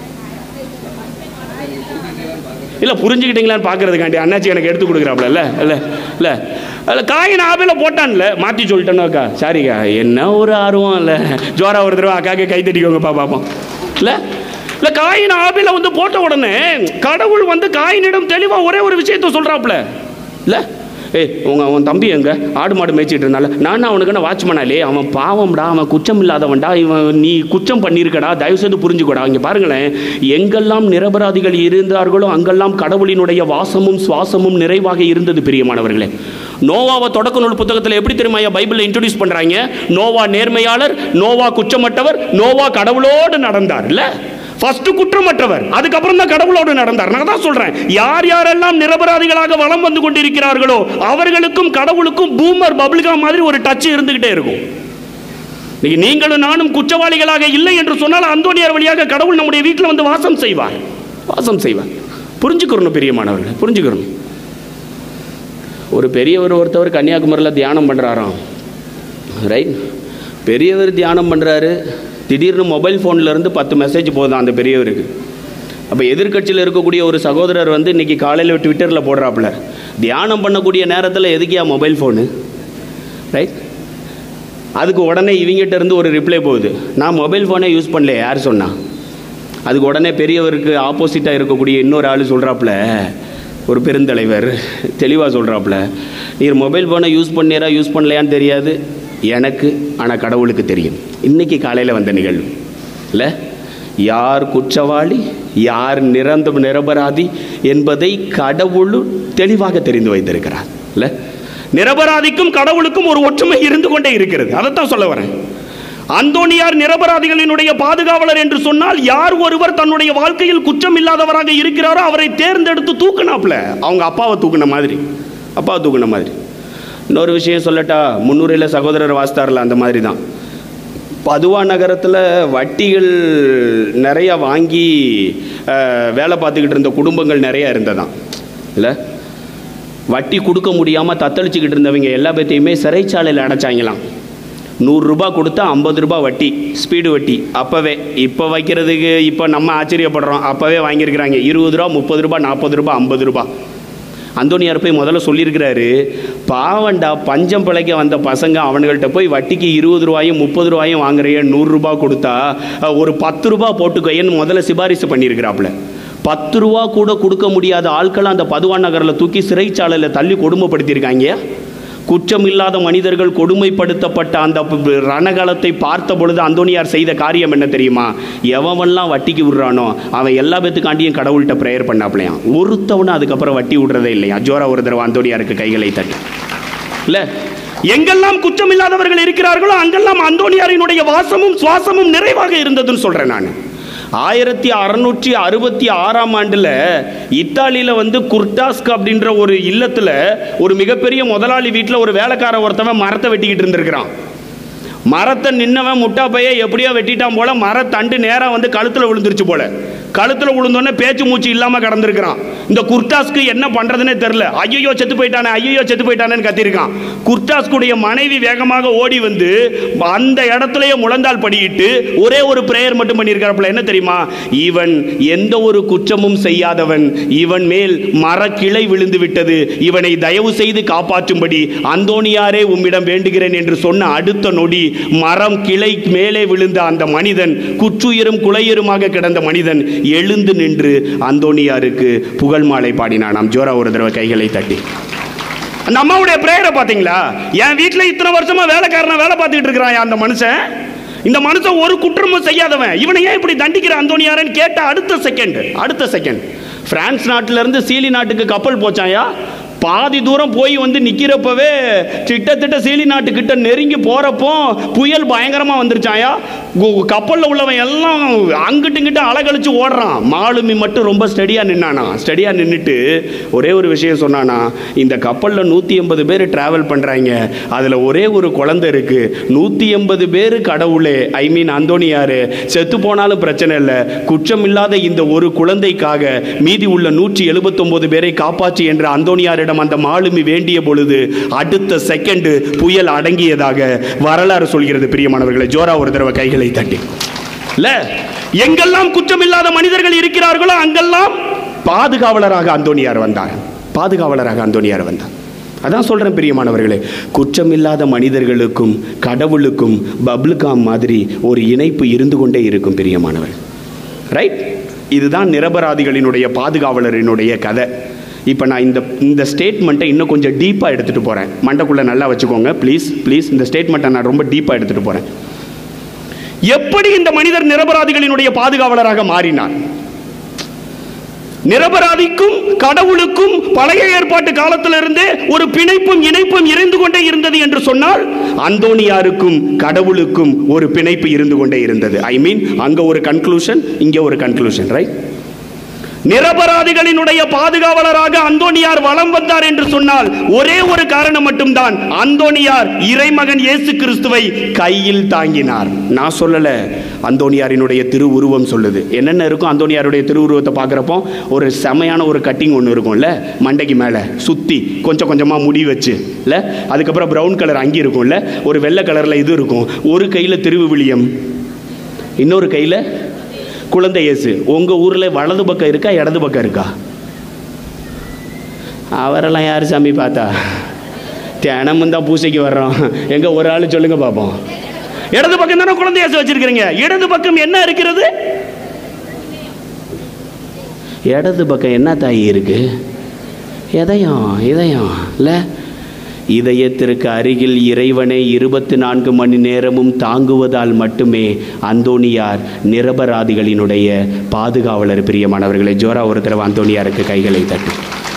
இல்லை புரிஞ்சுக்கிட்டீங்களான்னு பார்க்கறதுக்காண்டி அண்ணாச்சி எனக்கு எடுத்து கொடுக்குறாப்புல இல்லை இல்லை இல்லை அதில் காயின் ஆபில போட்டான்ல மாற்றி சொல்லிட்டேனோக்கா சாரிக்கா என்ன ஒரு ஆர்வம் இல்லை ஜோரா ஒரு தடவை அக்காக்கு கை தட்டிக்கோங்கப்பா பார்ப்போம் இல்லை இல்லை காயின் ஆபில வந்து போட்ட உடனே கடவுள் வந்து காயினிடம் தெளிவாக ஒரே ஒரு விஷயத்த சொல்கிறாப்புல இல்லை ஏய் உங்க அவன் தம்பி எங்க ஆடு மாடு மேய்ச்சிட்டு இருந்தால நான் அவனுக்கு என்ன வாட்ச்மேனாலே அவன் பாவம்டா அவன் குற்றம் இல்லாதவன்டா இவன் நீ குற்றம் பண்ணியிருக்கடா தயவு செய்து புரிஞ்சுக்கோடா இங்கே பாருங்களேன் எங்கெல்லாம் நிரபராதிகள் இருந்தார்களோ அங்கெல்லாம் கடவுளினுடைய வாசமும் சுவாசமும் நிறைவாக இருந்தது பிரியமானவர்களே நோவாவை தொடக்க நூல் புத்தகத்தில் எப்படி தெரியுமா பைபிளில் இன்ட்ரடியூஸ் பண்ணுறாங்க நோவா நேர்மையாளர் நோவா குற்றமற்றவர் நோவா கடவுளோடு நடந்தார் இல்லை ஃபர்ஸ்ட் குற்றமற்றவர் அதுக்கப்புறம் தான் கடவுளோடு நடந்தார் நான் தான் சொல்றேன் யார் யாரெல்லாம் நிரபராதிகளாக வலம் வந்து கொண்டிருக்கிறார்களோ அவர்களுக்கும் கடவுளுக்கும் பூமர் பப்ளிகா மாதிரி ஒரு டச் இருந்துகிட்டே இருக்கும் இன்னைக்கு நீங்களும் நானும் குற்றவாளிகளாக இல்லை என்று சொன்னால் அந்தோனியார் வழியாக கடவுள் நம்முடைய வீட்டில் வந்து வாசம் செய்வார் வாசம் செய்வார் புரிஞ்சுக்கிறணும் பிரியமானவர்கள் புரிஞ்சுக்கிறணும் ஒரு பெரியவர் ஒருத்தவர் கன்னியாகுமரியில் தியானம் பண்ணுறாராம் ரைட் பெரியவர் தியானம் பண்ணுறாரு திடீர்னு மொபைல் ஃபோன்லேருந்து பத்து மெசேஜ் போதும் அந்த பெரியவருக்கு அப்போ எதிர்க்கட்சியில் இருக்கக்கூடிய ஒரு சகோதரர் வந்து இன்னைக்கு காலையில் ட்விட்டரில் போடுறாப்புல தியானம் பண்ணக்கூடிய நேரத்தில் எதுக்கியா மொபைல் ஃபோனு ரைட் அதுக்கு உடனே இவங்ககிட்ட இருந்து ஒரு ரிப்ளை போகுது நான் மொபைல் ஃபோனே யூஸ் பண்ணல யார் சொன்னா அதுக்கு உடனே பெரியவருக்கு ஆப்போசிட்டாக இருக்கக்கூடிய இன்னொரு ஆள் சொல்கிறாப்புல ஒரு பெருந்தலைவர் தெளிவாக சொல்கிறாப்புல நீர் மொபைல் ஃபோனை யூஸ் பண்ணீரா யூஸ் பண்ணலையான்னு தெரியாது எனக்கு ஆனால் கடவுளுக்கு தெரியும் இன்னைக்கு காலையில் வந்த நிகழ்வு இல்லை யார் குற்றவாளி யார் நிரந்த நிரபராதி என்பதை கடவுள் தெளிவாக தெரிந்து வைத்திருக்கிறார் இல்லை நிரபராதிக்கும் கடவுளுக்கும் ஒரு ஒற்றுமை இருந்து கொண்டே இருக்கிறது அதைத்தான் சொல்ல வரேன் அந்தோனியார் நிரபராதிகளினுடைய பாதுகாவலர் என்று சொன்னால் யார் ஒருவர் தன்னுடைய வாழ்க்கையில் குற்றம் இல்லாதவராக இருக்கிறாரோ அவரை தேர்ந்தெடுத்து தூக்குனாப்ல அவங்க அப்பாவை தூக்குன மாதிரி அப்பாவை தூக்குன மாதிரி இன்னொரு விஷயம் சொல்லட்டா முன்னுரையில் சகோதரர் வாஸ்தாரில் அந்த மாதிரி தான் பதுவா நகரத்தில் வட்டிகள் நிறைய வாங்கி அஹ், வேலை பார்த்துக்கிட்டு இருந்த குடும்பங்கள் நிறைய இருந்ததாம் இல்லை வட்டி கொடுக்க முடியாமல் தத்தளிச்சுக்கிட்டு இருந்தவங்க எல்லா பேர்த்தையுமே சிறைச்சாலையில் அடைச்சாங்களாம் நூறுரூபா கொடுத்தா ஐம்பது ரூபா வட்டி ஸ்பீடு வட்டி அப்போவே இப்போ வைக்கிறதுக்கு இப்போ நம்ம ஆச்சரியப்படுறோம் அப்போவே வாங்கியிருக்கிறாங்க இருபது ரூபா முப்பது ரூபா நாற்பது ரூபா ஐம்பது ரூபா அந்தோனியார் போய் முதல்ல சொல்லியிருக்கிறாரு பாவண்டா பஞ்சம் பிழைக்க வந்த பசங்க அவனுங்கள்ட்ட போய் வட்டிக்கு இருபது ரூபாயும் முப்பது ரூபாயும் வாங்குறைய நூறுரூபா கொடுத்தா அஹ், ஒரு பத்து ரூபா போட்டுக்கையன்னு முதல்ல சிபாரிசு பண்ணியிருக்கிறாப்புல பத்து ரூபா கூட கொடுக்க முடியாத ஆட்களை அந்த பதுவான் நகரில் தூக்கி சிறைச்சாலையில் தள்ளி கொடுமைப்படுத்தியிருக்காங்க குற்றம் இல்லாத மனிதர்கள் கொடுமைப்படுத்தப்பட்ட அந்த ப- ரணகலத்தை பார்த்த பொழுது அந்தோனியார் செய்த காரியம் என்ன தெரியுமா எவன்லாம் வட்டிக்கு விடுறானோ அவன் எல்லா பேத்துக்காண்டியும் கடவுள்கிட்ட ப்ரேயர் பண்ணாப்லையாம் ஒருத்தவனும் அதுக்கப்புறம் வட்டி விடுறதே இல்லையா ஜோரா ஒரு தடவை அந்தோனியாருக்கு கைகளை தட்டி இல்ல எங்கெல்லாம் குற்றம் இல்லாதவர்கள் இருக்கிறார்களோ அங்கெல்லாம் அந்தோனியாரினுடைய வாசமும் சுவாசமும் நிறைவாக இருந்ததுன்னு சொல்றேன் நான் ஆயிரத்தி அறுநூற்றி அறுபத்தி ஆறாம் ஆண்டில் இத்தாலியில் வந்து குர்டாஸ்க் அப்படின்ற ஒரு இல்லத்தில் ஒரு மிகப்பெரிய முதலாளி வீட்டில் ஒரு வேலைக்கார ஒருத்தவன் மரத்தை வெட்டிக்கிட்டு இருந்திருக்கிறான் மரத்தை நின்னவன் முட்டா பைய எப்படியோ வெட்டிட்டான் போல மரத்தண்டு நேராக வந்து கழுத்தில் விழுந்துருச்சு போல கழுத்தில் விழுந்தோடனே பேச்சு மூச்சு இல்லாமல் கடந்திருக்கிறான் இந்த குர்டாஸ்க்கு என்ன பண்ணுறதுனே தெரில ஐயோ செத்து போயிட்டானே ஐயோ செத்து போயிட்டானேன்னு கத்திருக்கான் குர்டாஸ்குடைய மனைவி வேகமாக ஓடி வந்து அந்த இடத்துலயே முழந்தால் படியிட்டு ஒரே ஒரு பிரேயர் மட்டும் பண்ணியிருக்கிறாப்புல என்ன தெரியுமா இவன் எந்த ஒரு குற்றமும் செய்யாதவன் இவன் மேல் மரக்கிளை விழுந்து விட்டது இவனை தயவு செய்து காப்பாற்றும்படி அந்தோனியாரே உம்மிடம் வேண்டுகிறேன் என்று சொன்ன அடுத்த நொடி மரம் கிளை மேலே விழுந்த அந்த மனிதன் குற்றுயிரும் குலையருமாக கிடந்த மனிதன் எழுந்து நின்று அந்தோனியாருக்கு புகழ் மாலை பாடினானாம் ஜோரா ஒரு தடவை கைகளை தட்டி அந்த அம்மாவுடைய பிரேயரை பார்த்தீங்களா என் வீட்டில் இத்தனை வருஷமா வேலைக்காரனா வேலை பார்த்துக்கிட்டு இருக்கிறான் அந்த மனுஷன் இந்த மனுஷன் ஒரு குற்றமும் செய்யாதவன் இவனை ஏன் இப்படி தண்டிக்கிற அந்தோனியாரன்னு கேட்ட அடுத்த செகண்ட் அடுத்த செகண்ட் பிரான்ஸ் நாட்டுல இருந்து சீலி நாட்டுக்கு கப்பல் போச்சாயா பாதி தூரம் போய் வந்து நிக்கிறப்பவே கிட்டத்தட்ட சீலி நாட்டுக்கிட்ட நெருங்கி போறப்போ புயல் பயங்கரமா வந்துருச்சாயா கு- கப்பல்ல உள்ளவன் எல்லாம் அங்கிட்டு இங்கிட்ட அலகழிச்சு ஓடுறான் மாலுமி மட்டும் ரொம்ப ஸ்டடியா நின்னானா ஸ்டடியா நின்னுட்டு ஒரே ஒரு விஷயம் சொன்னானா இந்த கப்பல்ல நூத்தி எண்பது பேர் டிராவல் பண்றாங்க அதுல ஒரே ஒரு குழந்தை இருக்கு நூத்தி எண்பது பேர் கடவுளே ஐ மீன் அந்தோனியாரு செத்து போனாலும் பிரச்சனை இல்லை குற்றம் இல்லாத இந்த ஒரு குழந்தைக்காக மீதி உள்ள நூற்றி எழுபத்தொன்பது பேரை காப்பாற்றி என்று அந்தோனியாரிடம் அந்த மாலுமி வேண்டிய பொழுது அடுத்த செகண்ட் புயல் அடங்கியதாக வரலாறு சொல்கிறது பிரியமானவர்களை ஜோரா ஒரு தடவை கைகளை தட்டி இல்ல எங்கெல்லாம் குற்றமில்லாத மனிதர்கள் இருக்கிறார்களோ அங்கெல்லாம் பாதுகாவலராக அந்தோனியார் வந்தார் பாதுகாவலராக அந்தோனியார் வந்தார் அதான் சொல்றேன் பிரியமானவர்களே குற்றமில்லாத மனிதர்களுக்கும் கடவுளுக்கும் பப்ளுகாம் மாதிரி ஒரு இணைப்பு இருந்து கொண்டே இருக்கும் பிரியமானவர் ரைட் இதுதான் நிரபராதிகளினுடைய பாதுகாவலரினுடைய கதை இப்போ நான் இந்த இந்த ஸ்டேட்மெண்ட்டை இன்னும் கொஞ்சம் டீப்பாக எடுத்துகிட்டு போகிறேன் மண்டைக்குள்ளே நல்லா வச்சுக்கோங்க ப்ளீஸ் ப்ளீஸ் இந்த ஸ்டேட்மெண்ட்டை நான் ரொம்ப டீப்பாக எடுத்துகிட்டு போகிறேன் எப்படி இந்த மனிதர் நிரபராதிகளினுடைய பாதுகாவலராக மாறினார் நிரபராதிக்கும் கடவுளுக்கும் பழைய ஏற்பாட்டு காலத்திலிருந்தே ஒரு பிணைப்பும் இணைப்பும் இருந்து கொண்டே இருந்தது என்று சொன்னால் அந்தோனியாருக்கும் கடவுளுக்கும் ஒரு பிணைப்பு இருந்து கொண்டே இருந்தது ஐ மீன் அங்க ஒரு கன்க்ளூஷன் இங்க ஒரு கன்க்ளூஷன் ரைட் நிரபராதிகளினுடைய பாதுகாவலராக அந்தோனியார் வலம் வந்தார் என்று சொன்னால் ஒரே ஒரு காரணம் மட்டும்தான் அந்தோனியார் இறைமகன் இயேசு கிறிஸ்துவை கையில் தாங்கினார் நான் சொல்லல அந்தோனியாரினுடைய திருவுருவம் சொல்லுது என்னென்ன இருக்கும் அந்தோனியாருடைய திருவுருவத்தை பார்க்குறப்போ ஒரு செமையான ஒரு கட்டிங் ஒன்று இருக்கும்ல மண்டைக்கு மேலே சுற்றி கொஞ்சம் கொஞ்சமாக முடி வச்சு இல்லை அதுக்கப்புறம் ப்ரௌன் கலர் அங்கி இருக்கும்ல ஒரு வெள்ளை கலரில் இது இருக்கும் ஒரு கையில் திருவிவிலியம் இன்னொரு கையில் குழந்தை இயேசு உங்கள் ஊரில் வலது பக்கம் இருக்கா இடது பக்கம் இருக்கா அவரெல்லாம் யார் சாமி பார்த்தா தினமும் தான் பூசைக்கு வர்றோம் எங்க ஒரு ஆள் சொல்லுங்க பார்ப்போம் இடது பக்கம் தானே குழந்தை இயேசு வச்சிருக்கிறீங்க இடது பக்கம் என்ன இருக்கிறது இடது பக்கம் என்ன தாயி இருக்கு இதயம் இதயம் இல்லை இதயத்திற்கு அருகில் இறைவனை இருபத்தி நான்கு மணி நேரமும் தாங்குவதால் மட்டுமே அந்தோணியார் நிரபராதிகளினுடைய பாதுகாவலர் பிரியமானவர்களை ஜோரா ஒரு தடவை அந்தோணியாருக்கு கைகளை தட்டு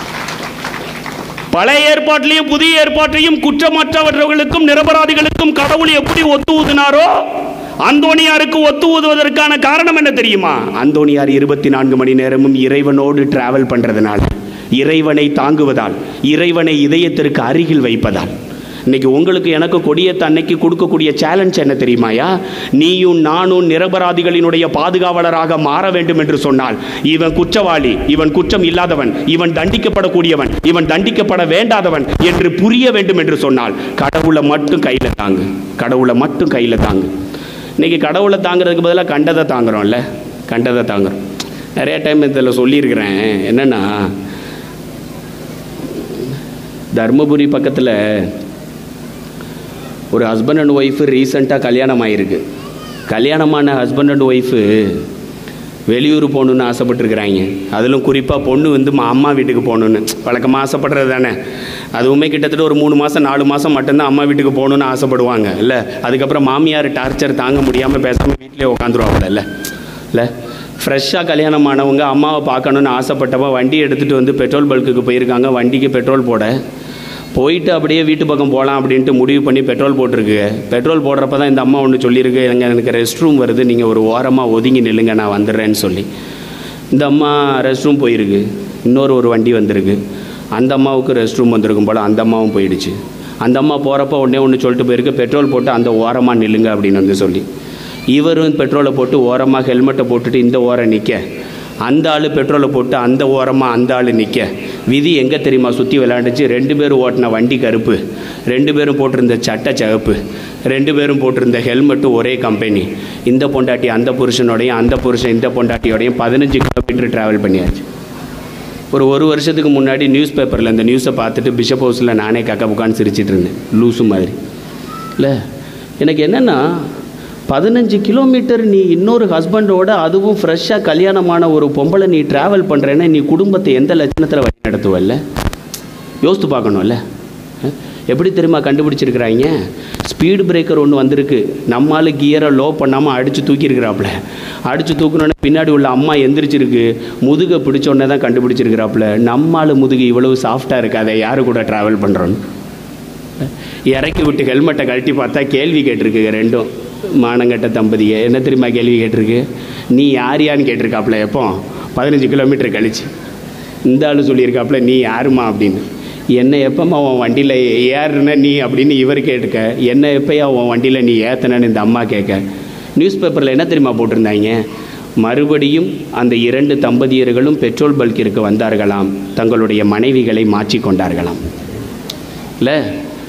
பழைய ஏற்பாட்டிலையும் புதிய ஏற்பாட்டையும் குற்றமற்றவர்களுக்கும் நிரபராதிகளுக்கும் கடவுள் எப்படி ஒத்து ஊதினாரோ அந்தோணியாருக்கு ஒத்து ஊதுவதற்கான காரணம் என்ன தெரியுமா அந்தோணியார் இருபத்தி நான்கு மணி நேரமும் இறைவனோடு டிராவல் பண்றதுனால இறைவனை தாங்குவதால் இறைவனை இதயத்திற்கு அருகில் வைப்பதால் இன்னைக்கு உங்களுக்கு எனக்கு கொடியத்தை அன்னைக்கு கொடுக்கக்கூடிய சேலஞ்ச் என்ன தெரியுமாயா நீயும் நானும் நிரபராதிகளினுடைய பாதுகாவலராக மாற வேண்டும் என்று சொன்னால் இவன் குற்றவாளி இவன் குற்றம் இல்லாதவன் இவன் தண்டிக்கப்படக்கூடியவன் இவன் தண்டிக்கப்பட வேண்டாதவன் என்று புரிய வேண்டும் என்று சொன்னால் கடவுளை மட்டும் கையில தாங்கு கடவுளை மட்டும் கையில தாங்கு இன்னைக்கு கடவுளை தாங்கிறதுக்கு பதிலாக கண்டதை தாங்குறோம்ல கண்டதை தாங்குறோம் நிறைய டைம் இதில் சொல்லியிருக்கிறேன் என்னன்னா தர்மபுரி பக்கத்தில் ஒரு ஹஸ்பண்ட் அண்ட் ஒய்ஃபு ரீசெண்டாக கல்யாணம் ஆகிருக்கு கல்யாணமான ஹஸ்பண்ட் அண்ட் ஒய்ஃபு வெளியூர் போகணுன்னு ஆசைப்பட்டுருக்குறாங்க அதிலும் குறிப்பாக பொண்ணு வந்து மா- அம்மா வீட்டுக்கு போகணுன்னு வழக்கமாக ஆசைப்படுறது தானே அதுவுமே கிட்டத்தட்ட ஒரு மூணு மாதம் நாலு மாதம் மட்டும்தான் அம்மா வீட்டுக்கு போகணுன்னு ஆசைப்படுவாங்க இல்லை அதுக்கப்புறம் மாமியார் டார்ச்சர் தாங்க முடியாமல் பேசாமல் வீட்டிலே உட்காந்துருவாங்க இல்லை இல்லை ஃப்ரெஷ்ஷாக கல்யாணம் ஆனவங்க அம்மாவை பார்க்கணுன்னு ஆசைப்பட்டவ வண்டி எடுத்துகிட்டு வந்து பெட்ரோல் பல்க்குக்கு போயிருக்காங்க வண்டிக்கு பெட்ரோல் போட போயிட்டு அப்படியே வீட்டு பக்கம் போகலாம் அப்படின்ட்டு முடிவு பண்ணி பெட்ரோல் போட்டிருக்கு பெட்ரோல் போடுறப்ப தான் இந்த அம்மா ஒன்று சொல்லியிருக்கு எங்க எனக்கு ரெஸ்ட் ரூம் வருது நீங்கள் ஒரு ஓரமாக ஒதுங்கி நில்லுங்க நான் வந்துடுறேன்னு சொல்லி இந்த அம்மா ரெஸ்ட் ரூம் போயிருக்கு இன்னொரு ஒரு வண்டி வந்திருக்கு அந்த அம்மாவுக்கு ரெஸ்ட் ரூம் வந்திருக்கும் போல் அந்த அம்மாவும் போயிடுச்சு அந்த அம்மா போகிறப்ப உடனே ஒன்று சொல்லிட்டு போயிருக்கு பெட்ரோல் போட்டு அந்த ஓரமாக நில்லுங்க அப்படின்னு வந்து சொல்லி இவரும் பெட்ரோலை போட்டு ஓரமாக ஹெல்மெட்டை போட்டுட்டு இந்த ஓரம் நிற்க அந்த ஆள் பெட்ரோலை போட்டு அந்த ஓரமாக அந்த ஆள் நிற்க விதி எங்கே தெரியுமா சுற்றி விளையாண்டுச்சு ரெண்டு பேரும் ஓட்டின வண்டி கருப்பு ரெண்டு பேரும் போட்டிருந்த சட்டை சிகப்பு ரெண்டு பேரும் போட்டிருந்த ஹெல்மெட்டு ஒரே கம்பெனி இந்த பொண்டாட்டி அந்த புருஷனோடையும் அந்த புருஷன் இந்த பொண்டாட்டியோடையும் பதினஞ்சு கிலோமீட்டர் ட்ராவல் பண்ணியாச்சு ஒரு ஒரு வருஷத்துக்கு முன்னாடி நியூஸ் பேப்பரில் இந்த நியூஸை பார்த்துட்டு பிஷப் ஹவுஸில் நானே கக்க புக்கான்னு சிரிச்சிட்டு இருந்தேன் லூசு மாதிரி இல்லை எனக்கு என்னென்னா பதினஞ்சு கிலோமீட்டர் நீ இன்னொரு ஹஸ்பண்டோட அதுவும் ஃப்ரெஷ்ஷாக கல்யாணமான ஒரு பொம்பளை நீ ட்ராவல் பண்ணுறேன்னா நீ குடும்பத்தை எந்த லட்சணத்தில் வழி நடத்துவல்ல யோசித்து பார்க்கணும்ல அஹ்? எப்படி தெரியுமா கண்டுபிடிச்சிருக்கிறாங்க ஸ்பீடு பிரேக்கர் ஒன்று வந்திருக்கு நம்மால் கியரை லோ பண்ணாமல் அடித்து தூக்கியிருக்கிறாப்புல அடித்து தூக்கணுன்னே பின்னாடி உள்ள அம்மா எந்திரிச்சிருக்கு முதுகை பிடிச்ச உடனே தான் கண்டுபிடிச்சிருக்கிறாப்புல நம்மால் முதுகு இவ்வளவு சாஃப்டாக இருக்காதே யாரு கூட ட்ராவல் பண்ணுறோன்னு இறக்கி விட்டு ஹெல்மெட்டை கழட்டி பார்த்தா கேள்வி கேட்டிருக்குங்க ரெண்டும் மானங்கட்ட தம்பதியை என்ன தெரியுமா கேள்வி கேட்டிருக்கு நீ யார் யான்னு கேட்டிருக்காப்புல எப்போ பதினஞ்சு கிலோமீட்டர் கழிச்சு இந்த ஆள் சொல்லியிருக்காப்புல நீ யாருமா அப்படின்னு என்ன எப்போம்மா உன் வண்டியில் ஏறுன நீ அப்படின்னு இவர் கேட்டுக்க என்ன எப்போயா உன் வண்டியில் நீ ஏத்தனன்னு இந்த அம்மா கேட்க நியூஸ் பேப்பரில் என்ன தெரியுமா போட்டிருந்தாங்க மறுபடியும் அந்த இரண்டு தம்பதியர்களும் பெட்ரோல் பல்கிற்கு வந்தார்களாம் தங்களுடைய மனைவிகளை மாற்றிக் கொண்டார்களாம் இல்லை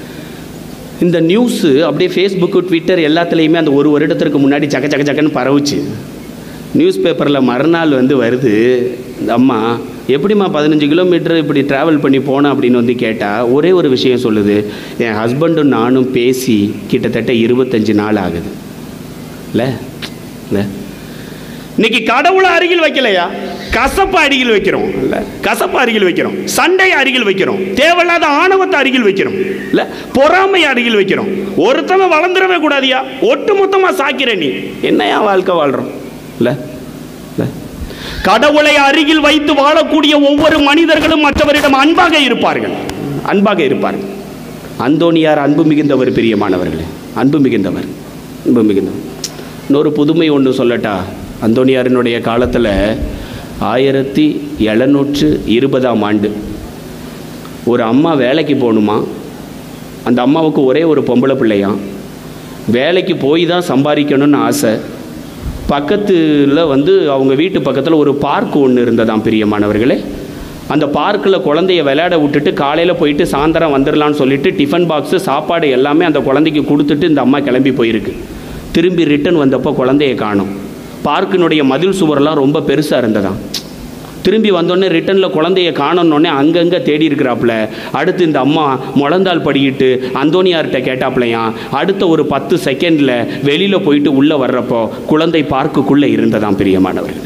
இந்த நியூஸு அப்படியே ஃபேஸ்புக்கு ட்விட்டர் எல்லாத்துலேயுமே அந்த ஒரு வருடத்திற்கு முன்னாடி சக்க சக்க சக்கன்னு பரவுச்சு நியூஸ் பேப்பரில் மறுநாள் வந்து வருது இந்த அம்மா எப்படிம்மா பதினஞ்சு கிலோமீட்டர் இப்படி ட்ராவல் பண்ணி போனேன் அப்படின்னு வந்து கேட்டால் ஒரே ஒரு விஷயம் சொல்லுது என் ஹஸ்பண்டும் நானும் பேசி கிட்டத்தட்ட இருபத்தஞ்சு நாள் ஆகுது இல்லை இல்லை இன்னைக்கு கடவுளை அருகில் வைக்கலையா கசப்பை அருகில் வைக்கிறோம் இல்ல கசப்பை அருகில் வைக்கிறோம் சண்டையை அருகில் வைக்கிறோம் தேவையில்லாத ஆணவத்தை அருகில் வைக்கிறோம் இல்ல பொறாமை அருகில் வைக்கிறோம் ஒருத்தவன் வளர்ந்துடவே கூடாதியா ஒட்டு மொத்தமா சாக்கிற நீ என்னையா வாழ்க்கை வாழ்றோம் இல்ல இல்ல கடவுளை அருகில் வைத்து வாழக்கூடிய ஒவ்வொரு மனிதர்களும் மற்றவரிடம் அன்பாக இருப்பார்கள் அன்பாக இருப்பார்கள் அந்தோணியார் அன்பு மிகுந்தவர் பிரியமானவர்களே அன்பு மிகுந்தவர் அன்பு மிகுந்தவர் இன்னொரு புதுமை ஒன்று சொல்லட்டா அந்தோணியாரினுடைய காலத்தில் ஆயிரத்தி எழுநூற்று இருபதாம் ஆண்டு ஒரு அம்மா வேலைக்கு போகணுமா அந்த அம்மாவுக்கு ஒரே ஒரு பொம்பளை பிள்ளையாம் வேலைக்கு போய் தான் சம்பாதிக்கணும்னு ஆசை பக்கத்தில் வந்து அவங்க வீட்டு பக்கத்தில் ஒரு பார்க் ஒன்று இருந்ததாம் பிரியமானவர்களே அந்த பார்க்கில் குழந்தைய விளையாட விட்டுட்டு காலையில் போயிட்டு சாயந்தரம் வந்துடலான்னு சொல்லிட்டு டிஃபன் பாக்ஸு சாப்பாடு எல்லாமே அந்த குழந்தைக்கு கொடுத்துட்டு இந்த அம்மா கிளம்பி போயிருக்கு திரும்பி ரிட்டர்ன் வந்தப்போ குழந்தைய காணும் பார்க்கினுடைய மதில் சுவரெல்லாம் ரொம்ப பெருசாக இருந்ததாம் திரும்பி வந்தோடனே ரிட்டனில் குழந்தைய காணணுன்னே அங்கங்கே தேடி இருக்கிறாப்புல அடுத்து இந்த அம்மா முழந்தால் படிக்கிட்டு அந்தோனியார்கிட்ட கேட்டாப்புலையாம் அடுத்த ஒரு பத்து செகண்டில் வெளியில் போயிட்டு உள்ளே வர்றப்போ குழந்தை பார்க்குக்குள்ளே இருந்ததாம் பிரியமானவர்கள்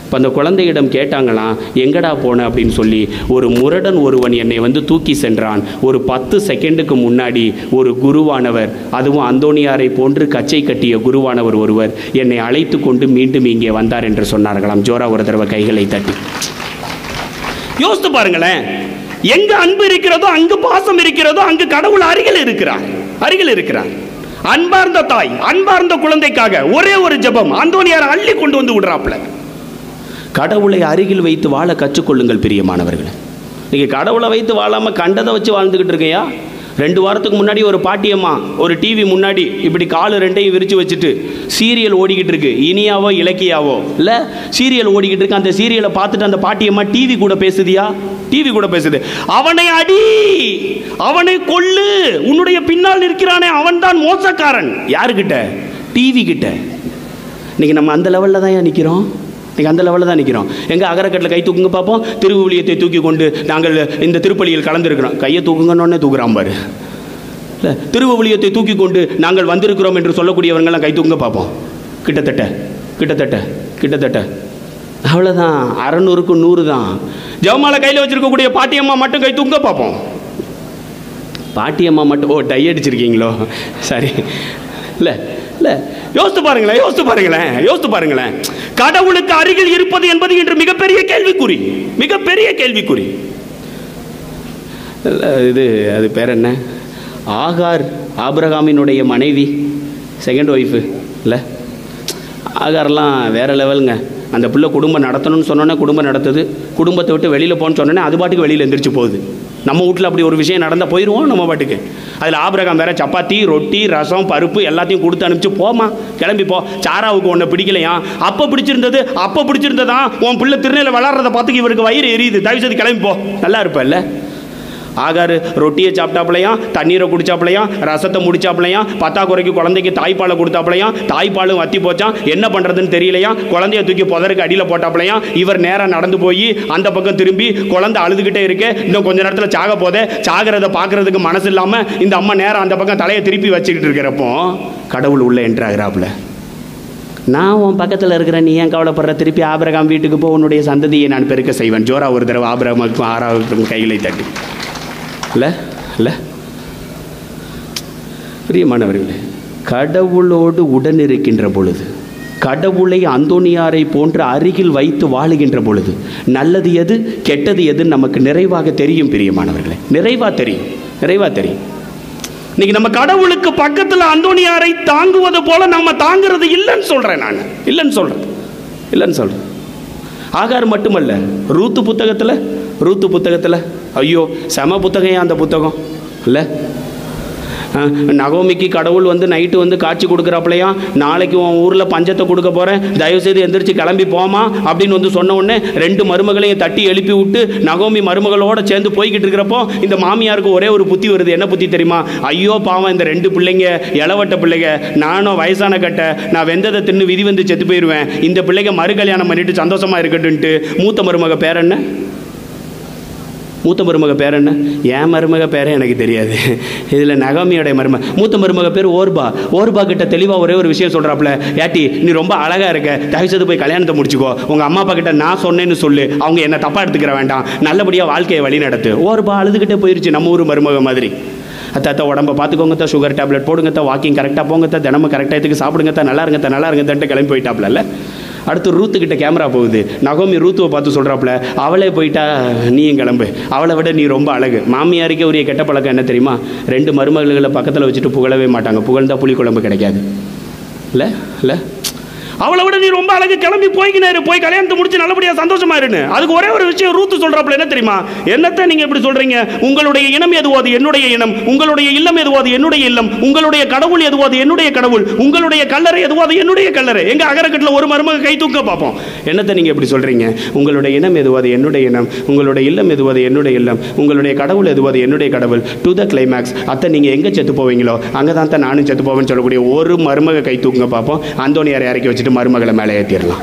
இப்போ அந்த குழந்தையிடம் கேட்டாங்களாம் எங்கடா போன அப்படின்னு சொல்லி ஒரு முரடன் ஒருவன் என்னை வந்து தூக்கி சென்றான் ஒரு பத்து செகண்டுக்கு முன்னாடி ஒரு குருவானவர் அதுவும் அந்தோணியாரை போன்று கச்சை கட்டிய குருவானவர் ஒருவர் என்னை அழைத்து கொண்டு மீண்டும் இங்கே வந்தார் என்று சொன்னார்களாம் ஜோரா ஒரு தடவை கைகளை தட்டி யோசித்து பாருங்களேன் எங்க அன்பு இருக்கிறதோ அங்கு பாசம் இருக்கிறதோ அங்கு கடவுள் அருகில் இருக்கிறார் அருகில் இருக்கிறார் அன்பார்ந்த தாய் அன்பார்ந்த குழந்தைக்காக ஒரே ஒரு ஜெபம் அந்தோனியார் அள்ளி கொண்டு வந்து விடுறாப்புல கடவுளை அருகில் வைத்து வாழ கற்றுக்கொள்ளுங்கள் பிரியமானவர்களே நீங்க கடவுளை வைத்து வாழாம கண்டதை வச்சு வாழ்ந்துகிட்டு இருக்கையா ரெண்டு வாரத்துக்கு முன்னாடி ஒரு பாட்டியம்மா ஒரு டிவி முன்னாடி இப்படி காலு ரெண்டையும் விரிச்சு வச்சுட்டு சீரியல் ஓடிக்கிட்டு இருக்கு இனியாவோ இலக்கியாவோ இல்லை சீரியல் ஓடிக்கிட்டு இருக்கு அந்த சீரியலை பார்த்துட்டு அந்த பாட்டியம்மா டிவி கூட பேசுதியா டிவி கூட பேசுது அவனை அடி அவனை கொல்லு உன்னுடைய பின்னால் இருக்கிறானே அவன்தான் மோசக்காரன் யாருக்கிட்ட டிவி கிட்ட இன்னைக்கு நம்ம அந்த லெவலில் தான் ஏன் நிற்கிறோம் இன்னைக்கு அந்த லெவலில் தான் நிற்கிறோம் எங்கள் அகரக்கட்டில் கை தூக்குங்க பார்ப்போம் திருவிழியத்தை தூக்கி கொண்டு நாங்கள் இந்த திருப்பலியில் கலந்துருக்கிறோம் கையை தூக்குங்கன்னொன்னே தூக்குறான் பாரு இல்லை திருவவிலியத்தை தூக்கி கொண்டு நாங்கள் வந்திருக்கிறோம் என்று சொல்லக்கூடியவங்கெல்லாம் கை தூக்குங்க பார்ப்போம் கிட்டத்தட்ட கிட்டத்தட்ட கிட்டத்தட்ட அவ்வளோதான் அறநூறுக்கு நூறு தான் ஜவமாலை கையில் வச்சிருக்கக்கூடிய பாட்டியம்மா மட்டும் கை தூங்க பார்ப்போம் பாட்டியம்மா மட்டும் ஓ டை அடிச்சிருக்கீங்களோ சரி இல்லை இல்லை யோசித்து பாருங்களேன் யோசித்து பாருங்களேன் யோசித்து பாருங்களேன் கடவுளுக்கு அருகில் இருப்பது என்பது இன்று மிகப்பெரிய கேள்விக்குறி மிகப்பெரிய கேள்விக்குறி இல்ல, இது அது பேர் என்ன ஆகார் ஆபிரகாமினுடைய மனைவி செகண்ட் ஒய்ஃபு இல்லை ஆகார்லாம் வேற லெவலுங்க அந்த பிள்ளை குடும்பம் நடத்தணும்னு சொன்னோன்னே குடும்பம் நடத்துது குடும்பத்தை விட்டு வெளியில் போன்னு சொன்னோன்னே அது பாட்டுக்கு வெளியில் எந்திரிச்சு போகுது நம்ம வீட்டில் அப்படி ஒரு விஷயம் நடந்தால் போயிடுவோம் நம்ம பாட்டுக்கு அதில் ஆபிரகாம் வேற சப்பாத்தி ரொட்டி ரசம் பருப்பு எல்லாத்தையும் கொடுத்து அனுப்பிச்சு போமா கிளம்பி போ சாராவுக்கு ஒன்று பிடிக்கலையா அப்போ பிடிச்சிருந்தது அப்போ பிடிச்சிருந்ததா உன் பிள்ளை திருநெல்லை வளர்றதை பார்த்து இவருக்கு வயிறு எரியுது தயவு செய்து கிளம்பி போ நல்லா இருப்பல்ல ஆகாரு ரொட்டியை சாப்பிட்டாப்புலையாம் தண்ணீரை குடிச்சாப்புலையாம் ரசத்தை முடிச்சாப்புலையாம் பத்தாக்குறைக்கு குழந்தைக்கு தாய்ப்பாலை கொடுத்தாப்புலையாம் தாய்ப்பாலும் வத்தி போச்சான் என்ன பண்ணுறதுன்னு தெரியலையா குழந்தைய தூக்கி புதருக்கு அடியில் போட்டாப்புலையாம் இவர் நேராக நடந்து போய் அந்த பக்கம் திரும்பி குழந்தை அழுதுகிட்டே இருக்கு இன்னும் கொஞ்ச நேரத்தில் சாக போதே சாகிறத பார்க்கறதுக்கு மனசு இல்லாமல் இந்த அம்மா நேரம் அந்த பக்கம் தலையை திருப்பி வச்சுக்கிட்டு இருக்கிறப்போ கடவுள் உள்ள என்ட்ராகிறாப்புல நான் உன் பக்கத்தில் இருக்கிற நீ ஏன் கவலைப்படுற திருப்பி ஆபிரகாம் வீட்டுக்கு போ உன்னுடைய சந்ததியை நான் பெருக்க செய்வேன் ஜோரா ஒரு தடவை ஆபிரகாமுக்கும் ஆறாவதுக்கும் கைகளை தட்டி இல்லை இல்லை பிரியமானவர்களே கடவுளோடு உடன் இருக்கின்ற பொழுது கடவுளை அந்தோனியாரை போன்ற அருகில் வைத்து வாழுகின்ற பொழுது நல்லது எது கெட்டது எதுன்னு நமக்கு நிறைவாக தெரியும் பிரியமானவர்களே நிறைவா தெரியும் நிறைவா தெரியும் இன்னைக்கு நம்ம கடவுளுக்கு பக்கத்துல அந்தோனியாரை தாங்குவது போல நம்ம தாங்குறது இல்லைன்னு சொல்றேன் நான் இல்லைன்னு சொல்றேன் இல்லைன்னு சொல்றேன் ஆகார் மட்டுமல்ல ரூத்து புத்தகத்துல ரூத்து புத்தகத்துல ஐயோ செம புத்தகம் அந்த புத்தகம் இல்லை நகோமிக்கு கடவுள் வந்து நைட்டு வந்து காட்சி கொடுக்குறாப்புலையா நாளைக்கு உன் ஊரில் பஞ்சத்தை கொடுக்க போகிறேன் தயவுசெய்து எந்திரிச்சு கிளம்பி போமா அப்படின்னு வந்து சொன்ன உடனே ரெண்டு மருமகளையும் தட்டி எழுப்பி விட்டு நகோமி மருமகளோட சேர்ந்து போய்கிட்டு இருக்கிறப்போ இந்த மாமியாருக்கு ஒரே ஒரு புத்தி வருது என்ன புத்தி தெரியுமா ஐயோ பாவம் இந்த ரெண்டு பிள்ளைங்க இளவட்ட பிள்ளைங்க நானும் வயசான கட்ட நான் வெந்ததை தின்னு விதி வந்து செத்து போயிடுவேன் இந்த பிள்ளைங்க மறு கல்யாணம் பண்ணிட்டு சந்தோஷமா இருக்கட்டும்ட்டு மூத்த மருமக பேர் என்ன மூத்த மருமக பேர் என்ன என் மருமக பேரே எனக்கு தெரியாது இதில் நகமியோடைய மருமக மூத்த மருமக பேர் ஓர்பா ஓர்பா கிட்ட தெளிவாக ஒரே ஒரு விஷயம் சொல்கிறாப்புல ஏட்டி நீ ரொம்ப அழகாக இருக்க தயவுசெய்து போய் கல்யாணத்தை முடிச்சுக்கோ உங்கள் அம்மா அப்பா கிட்ட நான் சொன்னேன்னு சொல்லு அவங்க என்ன தப்பாக எடுத்துக்கிற வேண்டாம் நல்லபடியாக வாழ்க்கையை வழி நடத்து ஓர்பா அழுதுகிட்டே போயிருச்சு நம்ம ஊர் மருமக மாதிரி அத்தா உடம்ப பார்த்துக்கோங்க தான் சுகர் டேப்லெட் போடுங்க தான் வாக்கிங் கரெக்டாக போங்க தான் தினமும் கரெக்டாக இதுக்கு சாப்பிடுங்க தான் நல்லா இருங்க தான் நல்லா இருங்க தன்ட்டு கிளம்பி போயிட்டாப்ல அடுத்து ரூத்து கிட்ட கேமரா போகுது நகோமி ரூத்துவை பார்த்து சொல்கிறாப்புல அவளே போயிட்டா நீயும் கிளம்பு அவளை விட நீ ரொம்ப அழகு மாமியாருக்கே உரிய கெட்ட பழக்கம் என்ன தெரியுமா ரெண்டு மருமகளை பக்கத்தில் வச்சுட்டு புகழவே மாட்டாங்க புகழ்ந்தா புளி குழம்பு கிடைக்காது இல்லை இல்லை அவளை விட நீ ரொம்ப அழகு கிளம்பி போய்க்கினாரு போய் கல்யாணத்தை முடிச்சு நல்லபடியா சந்தோஷமா இருன்னு அதுக்கு ஒரே ஒரு விஷயம் ரூத்து சொல்றாப்புல என்ன தெரியுமா என்னத்த நீங்க இப்படி சொல்றீங்க உங்களுடைய இனம் எதுவோ அது என்னுடைய இனம் உங்களுடைய இல்லம் எதுவோ அது என்னுடைய இல்லம் உங்களுடைய கடவுள் எதுவோ அது என்னுடைய கடவுள் உங்களுடைய கல்லறை எதுவோ அது என்னுடைய கல்லறை எங்க அகரக்கட்டில் ஒரு மருமக கை தூக்க பார்ப்போம் என்னத்த நீங்க இப்படி சொல்றீங்க உங்களுடைய இனம் எதுவோ அது என்னுடைய இனம் உங்களுடைய இல்லம் எதுவோ அது என்னுடைய இல்லம் உங்களுடைய கடவுள் எதுவோ அது என்னுடைய கடவுள் டு த கிளைமேக்ஸ் அத்தை நீங்க எங்க செத்து போவீங்களோ அங்கே தான் தான் நானும் செத்து போவேன்னு சொல்லக்கூடிய ஒரு மருமக கை தூக்குங்க பார்ப்போம் அந்தோனியாரை இறக்கி வச்சுட்டு மருமகளை மேலே ஏற்றிடலாம்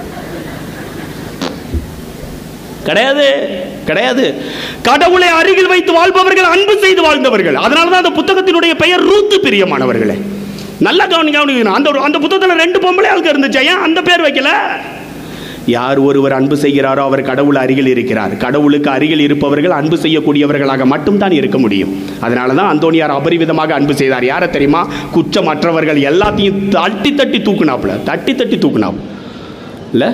கிடையாது கிடையாது கடவுளை அருகில் வைத்து வாழ்பவர்கள் அன்பு செய்து வாழ்ந்தவர்கள் அதனால தான் அந்த புத்தகத்தினுடைய பெயர் ரூத்து பிரியமானவர்களே நல்லா கவனி கவனிக்கணும் அந்த ஒரு- அந்த புத்தகத்தில் ரெண்டு பொம்பளை ஆளுக்கு இருந்துச்சு ஏன் அந்த பேர் வைக்கல யார் ஒருவர் அன்பு செய்கிறாரோ அவர் கடவுள் அருகில் இருக்கிறார் கடவுளுக்கு அருகில் இருப்பவர்கள் அன்பு செய்யக்கூடியவர்களாக மட்டும்தான் இருக்க முடியும் அதனால தான் அந்தோனியார் அபரிவிதமாக அன்பு செய்தார் யாரை தெரியுமா குற்றமற்றவர்கள் எல்லாத்தையும் தட்டி தட்டி தூக்குனாப்புல தட்டி தட்டி தூக்குனாப் இல்லை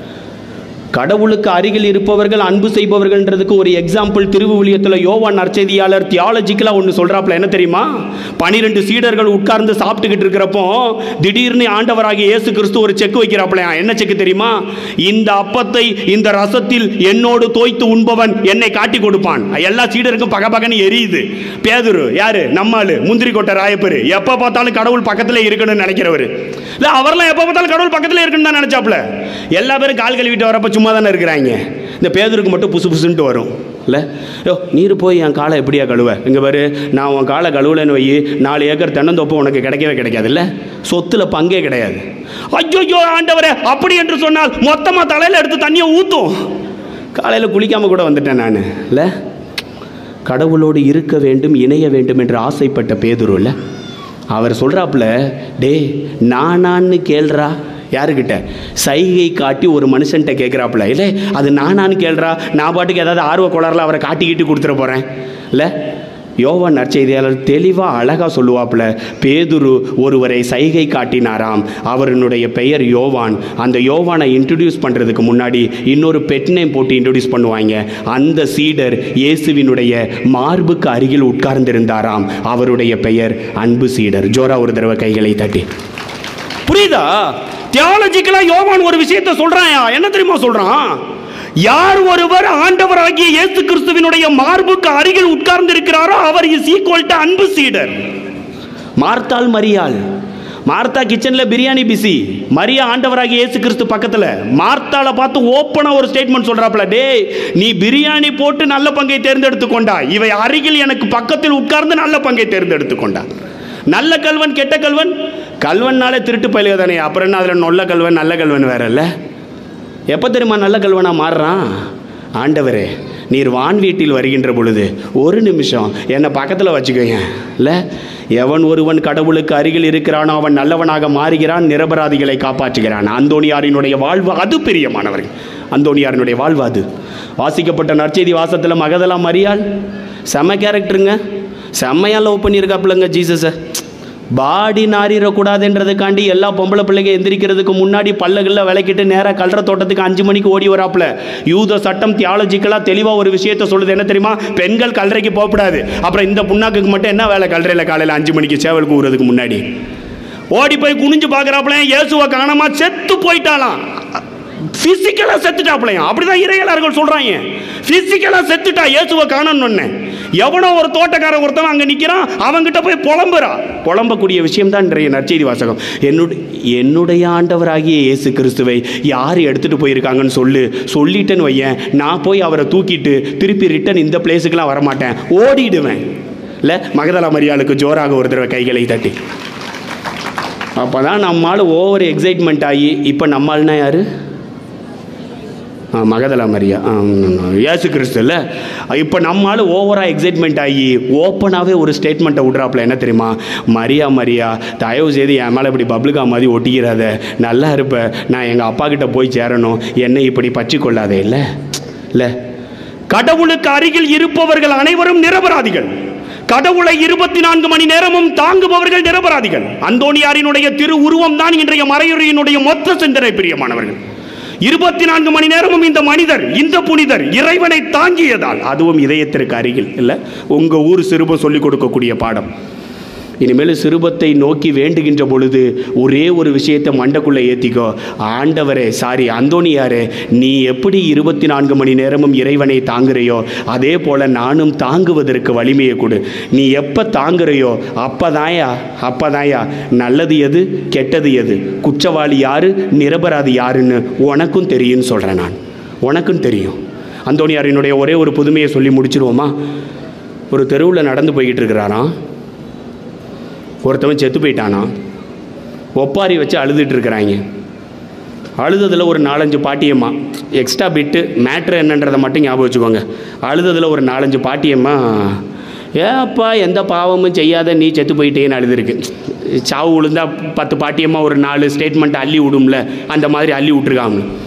கடவுளுக்கு அருகில் இருப்பவர்கள் அன்பு செய்பவர்கள்ன்றதுக்கு ஒரு எக்ஸாம்பிள் திருவுலியத்தில் யோவான் நற்செய்தியாளர் தியாலஜிக்கலாக ஒன்று சொல்கிறாப்புல என்ன தெரியுமா பனிரெண்டு சீடர்கள் உட்கார்ந்து சாப்பிட்டுக்கிட்டு இருக்கிறப்போ திடீர்னு ஆண்டவராகிய இயேசு கிறிஸ்து ஒரு செக் வைக்கிறாப்புலையா என்ன செக்கு தெரியுமா இந்த அப்பத்தை இந்த ரசத்தில் என்னோடு தோய்த்து உண்பவன் என்னை காட்டி கொடுப்பான் எல்லா சீடருக்கும் பகபகன்னு எரியுது பேதுரு யாரு நம்மாளு முந்திரி கொட்டை ராயப்பரு எப்போ பார்த்தாலும் கடவுள் பக்கத்தில் இருக்கணும்னு நினைக்கிறவர் இல்லை அவரெல்லாம் எப்போ பார்த்தாலும் கடவுள் பக்கத்தில் இருக்குன்னு தான் நினச்சாப்புல எல்லா பேரும் கால் கழுவிட்டு வரப்போ சும்மா தானே இருக்கிறாங்க இந்த பேதருக்கு மட்டும் புசு புசுன்ட்டு வரும் இல்லை யோ நீர் போய் என் காலை எப்படியா கழுவ இங்கே பாரு நான் உன் காலை கழுவலைன்னு வை நாலு ஏக்கர் தென்னந்தோப்பு உனக்கு கிடைக்கவே கிடைக்காது இல்லை சொத்துல பங்கே கிடையாது ஐயோ ஆண்டவரே அப்படி என்று சொன்னால் மொத்தமாக தலையில் எடுத்து தண்ணியை ஊற்றும் காலையில் குளிக்காமல் கூட வந்துட்டேன் நான் இல்லை கடவுளோடு இருக்க வேண்டும் இணைய வேண்டும் என்று ஆசைப்பட்ட பேதுரு இல்லை அவர் சொல்கிறாப்புல டே நானான்னு கேள்றா யாருக்கிட்ட சைகை காட்டி ஒரு மனுஷன்கிட்ட கேட்குறாப்புல இல்லை அது நானான்னு கேள்றா நான் பாட்டுக்கு ஏதாவது ஆர்வ கோளாறுல அவரை காட்டிக்கிட்டு கொடுத்துட போகிறேன் இல்லை யோவா நற்செய்தியாளர் தெளிவாக அழகாக சொல்லுவாப்புல பேதுரு ஒருவரை சைகை காட்டினாராம் அவருடைய பெயர் யோவான் அந்த யோவானை இன்ட்ரடியூஸ் பண்ணுறதுக்கு முன்னாடி இன்னொரு பெட் நேம் போட்டு இன்ட்ரடியூஸ் பண்ணுவாங்க அந்த சீடர் இயேசுவினுடைய மார்புக்கு அருகில் உட்கார்ந்திருந்தாராம் அவருடைய பெயர் அன்பு சீடர் ஜோரா ஒரு தடவை கைகளை தட்டி புரியுதா தியாலஜிக்கலா யோவான் ஒரு விஷயத்தை சொல்றான் என்ன தெரியுமா சொல்றான் யார் ஒருவர் ஆண்டவராகிய இயேசு கிறிஸ்துவினுடைய மார்புக்கு அருகில் உட்கார்ந்து இருக்கிறாரோ அவர் இஸ் ஈக்குவல் டு அன்பு சீடர் மார்த்தாள் மரியாள் மார்த்தா கிச்சனில் பிரியாணி பிசி மரியா ஆண்டவராகிய இயேசு கிறிஸ்து பக்கத்தில் மார்த்தாளை பார்த்து ஓப்பனாக ஒரு ஸ்டேட்மெண்ட் சொல்கிறாப்புல டேய் நீ பிரியாணி போட்டு நல்ல பங்கை தேர்ந்தெடுத்து கொண்டா இவை அருகில் எனக்கு பக்கத்தில் உட்கார்ந்து நல்ல பங்கை தேர்ந்தெடுத்து கொண்டா நல்ல கல்வன் கெட்ட கல்வன் கல்வன்னாலே திருட்டு பயிலுக தானே அப்புறம் என்ன அதில் நல்ல கல்வன் நல்ல கல்வன் வேற இல்லை எப்போ தெரியுமா நல்ல கல்வனாக மாறுறான் ஆண்டவரே நீர் வான் வீட்டில் வருகின்ற பொழுது ஒரு நிமிஷம் என்னை பக்கத்தில் வச்சுக்கோங்க இல்லை எவன் ஒருவன் கடவுளுக்கு அருகில் இருக்கிறானோ அவன் நல்லவனாக மாறுகிறான் நிரபராதிகளை காப்பாற்றுகிறான் அந்தோணியாரினுடைய வாழ்வு அது பிரியமானவர்கள் அந்தோணியாரினுடைய வாழ்வு அது வாசிக்கப்பட்ட நற்செய்தி வாசத்தில் மகதலா மரியாள் செம்ம கேரக்டருங்க செம்மையாக லவ் பண்ணியிருக்காப்புலங்க ஜீசஸை பாடி நாரிடக்கூடாதுன்றதுக்காண்டி எல்லா பொம்பளை பிள்ளைங்க எந்திரிக்கிறதுக்கு முன்னாடி பல்லகளில் விளக்கிட்டு நேராக கல்ற தோட்டத்துக்கு அஞ்சு மணிக்கு ஓடி வராப்புல யூத சட்டம் தியாலஜிக்கலாக தெளிவாக ஒரு விஷயத்த சொல்லுது என்ன தெரியுமா பெண்கள் கல்றைக்கு போகக்கூடாது அப்புறம் இந்த புண்ணாக்குக்கு மட்டும் என்ன வேலை கல்றையில் காலையில் அஞ்சு மணிக்கு சேவல் கூறுறதுக்கு முன்னாடி ஓடி போய் குனிஞ்சு பார்க்குறாப்புல இயேசுவை காணாம செத்து போயிட்டாலாம் ஃபிசிக்கலாக செத்துட்டாப்புலையும் அப்படிதான் இறையலார்கள் சொல்கிறாங்க ஃபிசிக்கலாக செத்துட்டா இயேசுவை காணணுன்னு எவனோ ஒரு தோட்டக்காரன் ஒருத்தவன் அங்கே நிற்கிறான் அவன்கிட்ட போய் புலம்புறா புலம்பக்கூடிய விஷயம் தான் இன்றைய நற்செய்தி வாசகம் என்னுடைய என்னுடைய ஆண்டவராகிய இயேசு கிறிஸ்துவை யார் எடுத்துகிட்டு போயிருக்காங்கன்னு சொல்லு சொல்லிட்டேன்னு வையேன் நான் போய் அவரை தூக்கிட்டு திருப்பி ரிட்டன் இந்த பிளேஸுக்கெல்லாம் வரமாட்டேன் ஓடிடுவேன் இல்லை மகதலா மரியாளுக்கு ஜோராக ஒரு தடவை கைகளை தட்டி அப்போ தான் நம்மால் ஓவர் எக்ஸைட்மெண்ட் ஆகி இப்போ நம்மால்னா யார் ஆ மகதலா மரியா ஆ, இயேசு கிறிஸ்து இல்லை இப்போ நம்மால் ஓவராக எக்ஸைட்மெண்ட் ஆகி ஓப்பனாகவே ஒரு ஸ்டேட்மெண்ட்டை விட்றாப்புல என்ன தெரியுமா மரியா மரியா தயவு செய்து என் மேலே இப்படி பப்ளிகா மாதிரி ஒட்டிக்கிறாத நல்லா இருப்ப நான் எங்கள் அப்பா கிட்ட போய் சேரணும் என்னை இப்படி பற்றி கொள்ளாதே இல்லை இல்லை கடவுளுக்கு அருகில் இருப்பவர்கள் அனைவரும் நிரபராதிகள் கடவுளை இருபத்தி நான்கு மணி நேரமும் தாங்குபவர்கள் நிரபராதிகள் அந்தோணியாரினுடைய திரு உருவம் தான் இன்றைய மறையுறையினுடைய மொத்த சிந்தனை பிரியமானவர்கள் இருபத்தி நான்கு மணி நேரமும் இந்த மனிதர் இந்த புனிதர் இறைவனை தாங்கியதால் அதுவும் இதயத்திற்கு அருகில் இல்லை உங்க ஊர் சிறுபம் சொல்லிக் கொடுக்கக்கூடிய பாடம் இனிமேல் சிறுபத்தை நோக்கி வேண்டுகின்ற பொழுது ஒரே ஒரு விஷயத்தை மண்டக்குள்ளே ஏற்றிக்கோ ஆண்டவரே சாரி அந்தோணியாரே நீ எப்படி இருபத்தி நான்கு மணி நேரமும் இறைவனை தாங்குறையோ அதே போல் நானும் தாங்குவதற்கு வலிமையை கொடு நீ எப்போ தாங்குறையோ அப்பதாயா அப்பதாயா நல்லது எது கெட்டது எது குற்றவாளி யாரு நிரபராதி யாருன்னு உனக்கும் தெரியும்னு சொல்கிறேன் நான் உனக்கும் தெரியும் அந்தோணியாரினுடைய ஒரே ஒரு புதுமையை சொல்லி முடிச்சிருவோமா ஒரு தெருவில் நடந்து போய்கிட்டு இருக்கிறாராம் ஒருத்தவன் செத்து போயிட்டானா ஒப்பாரி வச்சு அழுதுட்டு இருக்கிறாங்க அழுததில் ஒரு நாலஞ்சு பாட்டியம்மா எக்ஸ்ட்ரா பிட்டு மேட்ரு என்னன்றதை மட்டும் ஞாபகம் வச்சுக்கோங்க அழுததில் ஒரு நாலஞ்சு பாட்டியம்மா ஏப்பா எந்த பாவமும் செய்யாத நீ செத்து போயிட்டேன்னு அழுதுருக்கு சாவு விழுந்தா பத்து பாட்டியம்மா ஒரு நாலு ஸ்டேட்மெண்ட் அள்ளி விடும்ல அந்த மாதிரி அள்ளி விட்ருக்காங்க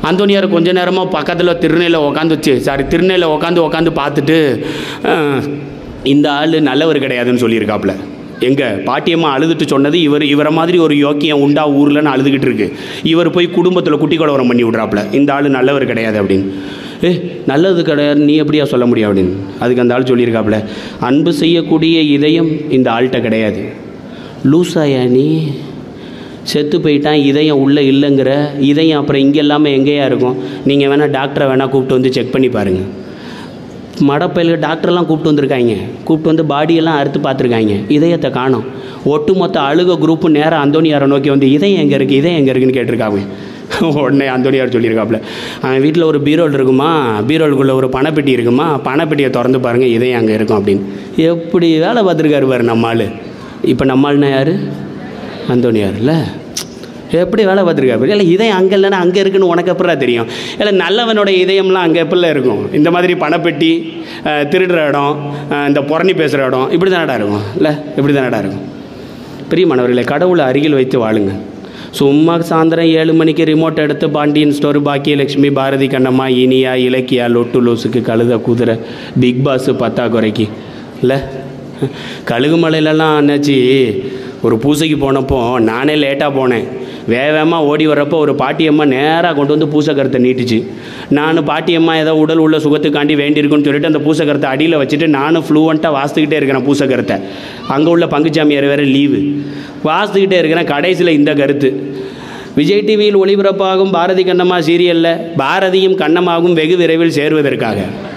அந்தோனியார் கொஞ்ச நேரமாக பக்கத்தில் திருநெல்ல உக்காந்துச்சு சாரி திருநெல்ல உட்காந்து உட்காந்து பார்த்துட்டு அஹ், இந்த ஆள் நல்லவர் கிடையாதுன்னு சொல்லியிருக்காப்புல எங்க பாட்டியம்மா அழுதுட்டு சொன்னது இவர் இவரை மாதிரி ஒரு யோக்கியம் உண்டா ஊர்லன்னு அழுதுகிட்டு இருக்கு இவர் போய் குடும்பத்தில் குட்டி கலவரம் பண்ணி விட்றாப்புல இந்த ஆள் நல்லவர் கிடையாது அப்படின்னு ஏ நல்லது கிடையாது நீ எப்படியா சொல்ல முடியும் அப்படின்னு அதுக்கு அந்த ஆள் சொல்லியிருக்காப்புல அன்பு செய்யக்கூடிய இதயம் இந்த ஆள்கிட்ட கிடையாது லூசாயா நீ செத்து போயிட்டான் இதயம் உள்ளே இல்லைங்கிற இதயம் அப்புறம் இங்கே இல்லாமல் எங்கேயா இருக்கும் நீங்கள் வேணால் டாக்டரை வேணால் கூப்பிட்டு வந்து செக் பண்ணி பாருங்கள் மடப்பயிலுக்கு டாக்டர்லாம் கூப்பிட்டு வந்திருக்காங்க கூப்பிட்டு வந்து பாடியெல்லாம் அறுத்து பார்த்துருக்காங்க இதயத்தை காணோம் ஒட்டுமொத்த அழுக குரூப்பு நேராக அந்தோனியாரை நோக்கி வந்து இதயம் எங்கே இருக்குது இதயம் எங்கே இருக்குன்னு கேட்டிருக்காங்க உடனே அந்தோனியார் சொல்லியிருக்காப்புல அவன் வீட்டில் ஒரு பீரோல் இருக்குமா பீரோலுக்குள்ளே ஒரு பணப்பெட்டி இருக்குமா பணப்பெட்டியை திறந்து பாருங்கள் இதயம் அங்கே இருக்கும் அப்படின்னு எப்படி வேலை பார்த்துருக்காரு பாரு நம்ம ஆள் இப்போ நம்ம ஆள்னா யார் அந்தோனியார் இல்லை எப்படி வேலை பார்த்துருக்காரு இல்லை இதயம் அங்கே இல்லைன்னா அங்கே இருக்குன்னு உனக்கு எப்படா தெரியும் இல்லை நல்லவனோட இதயம்லாம் அங்கே எப்படிலாம் இருக்கும் இந்த மாதிரி பணப்பெட்டி அஹ், திருடுற இடம் அஹ், இந்த புறணி பேசுகிற இடம் இப்படி தானடா இருக்கும் இல்லை இப்படி தானடா இருக்கும் பிரியமானவர்களே கடவுளை அருகில் வைத்து வாழுங்க சும்மா சாயந்தரம் ஏழு மணிக்கு ரிமோட் எடுத்து பாண்டியன் ஸ்டோர் பாக்கியலட்சுமி பாரதி கண்ணம்மா இனியா இலக்கியா லொட்டு லூசுக்கு கழுத குதிரை பிக் பாஸ் பத்தாக்குறைக்கு இல்லை கழுகு மலையிலலாம் என்னாச்சு ஒரு பூசைக்கு போனப்போ நானே லேட்டாக போனேன் வேக வேகமாக ஓடி வரப்போ ஒரு பாட்டியம்மா நேராக கொண்டு வந்து பூசக்கரத்தை நீட்டுச்சு நான் பாட்டியம்மா ஏதோ உடல் உள்ள சுகத்துக்காண்டி வேண்டியிருக்குன்னு சொல்லிட்டு அந்த பூசக்கரத்தை அடியில் வச்சுட்டு நானும் ஃப்ளூவண்ட்டாக வாசித்துக்கிட்டே இருக்கிறேன் பூசக்கரத்தை அங்கே உள்ள பங்குச்சாமியார் வேறு லீவு வாசித்துக்கிட்டே இருக்கிறேன் கடைசியில் இந்த கருத்து விஜய் டிவியில் ஒளிபரப்பாகும் பாரதி கண்ணம்மா சீரியலில் பாரதியும் கண்ணம்மாவும் வெகு விரைவில் சேருவதற்காக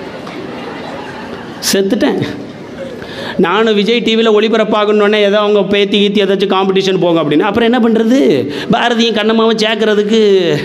செத்துட்டேன் நானும் விஜய் டிவியில் ஒளிபரப்பாகணுன்னே ஏதோ அவங்க பேத்தி கீத்தி ஏதாச்சும் காம்படிஷன் போங்க அப்படின்னு அப்புறம் என்ன பண்ணுறது பாரதியும் கண்ணம்மாவும் சேர்க்கறதுக்கு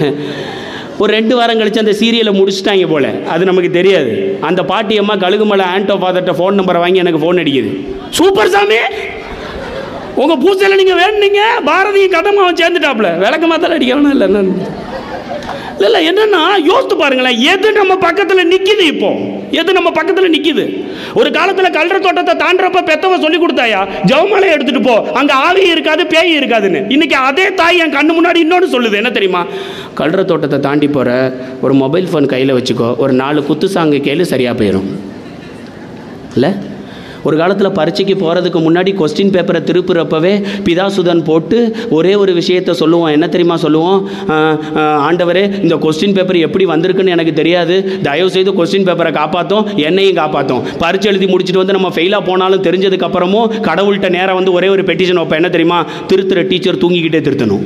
ஒரு ரெண்டு வாரம் கழிச்சு அந்த சீரியலை முடிச்சிட்டாங்க போல அது நமக்கு தெரியாது அந்த பாட்டி அம்மா கழுகுமலை ஆண்டோ ஃபாதர்கிட்ட ஃபோன் நம்பரை வாங்கி எனக்கு ஃபோன் அடிக்குது சூப்பர் சாமி உங்க பூசையில் நீங்கள் வேணுனீங்க பாரதியும் கண்ணம்மாவும் சேர்ந்துட்டாப்புல விளக்க மாத்தால அடிக்கணும் இல்லை என்ன இல்லை இல்லை என்னன்னா யோசித்து பாருங்களேன் எது நம்ம பக்கத்தில் நிற்கிது இப்போ எது நம்ம பக்கத்தில் நிற்கிது ஒரு காலத்தில் கல்ற தோட்டத்தை தாண்டுறப்ப பெத்தவ சொல்லி கொடுத்தாயா ஜவுமலை எடுத்துட்டு போ அங்கே ஆவி இருக்காது பேய் இருக்காதுன்னு இன்னைக்கு அதே தாய் என் கண்ணு முன்னாடி இன்னொன்று சொல்லுது என்ன தெரியுமா கல்ற தோட்டத்தை தாண்டி போகிற ஒரு மொபைல் ஃபோன் கையில் வச்சுக்கோ ஒரு நாலு குத்து சாங்கு கேளு சரியாக போயிடும் இல்லை ஒரு காலத்தில் பரீட்சைக்கு போகிறதுக்கு முன்னாடி கொஸ்டின் பேப்பரை திருப்புறப்பவே பிதாசுதன் போட்டு ஒரே ஒரு விஷயத்தை சொல்லுவோம் என்ன தெரியுமா சொல்லுவோம் ஆஹ், ஆஹ், ஆண்டவரே இந்த கொஸ்டின் பேப்பர் எப்படி வந்திருக்குன்னு எனக்கு தெரியாது தயவு செய்து கொஸ்டின் பேப்பரை காப்பாற்றும் என்னையும் காப்பாற்றும் பரீட்சை எழுதி முடிச்சுட்டு வந்து நம்ம ஃபெயிலாக போனாலும் தெரிஞ்சதுக்கு அப்புறமும் கடவுள்கிட்ட நேரம் வந்து ஒரே ஒரு பெட்டிஷன் வைப்பேன் என்ன தெரியுமா திருத்துற டீச்சர் தூங்கிக்கிட்டே திருத்தணும்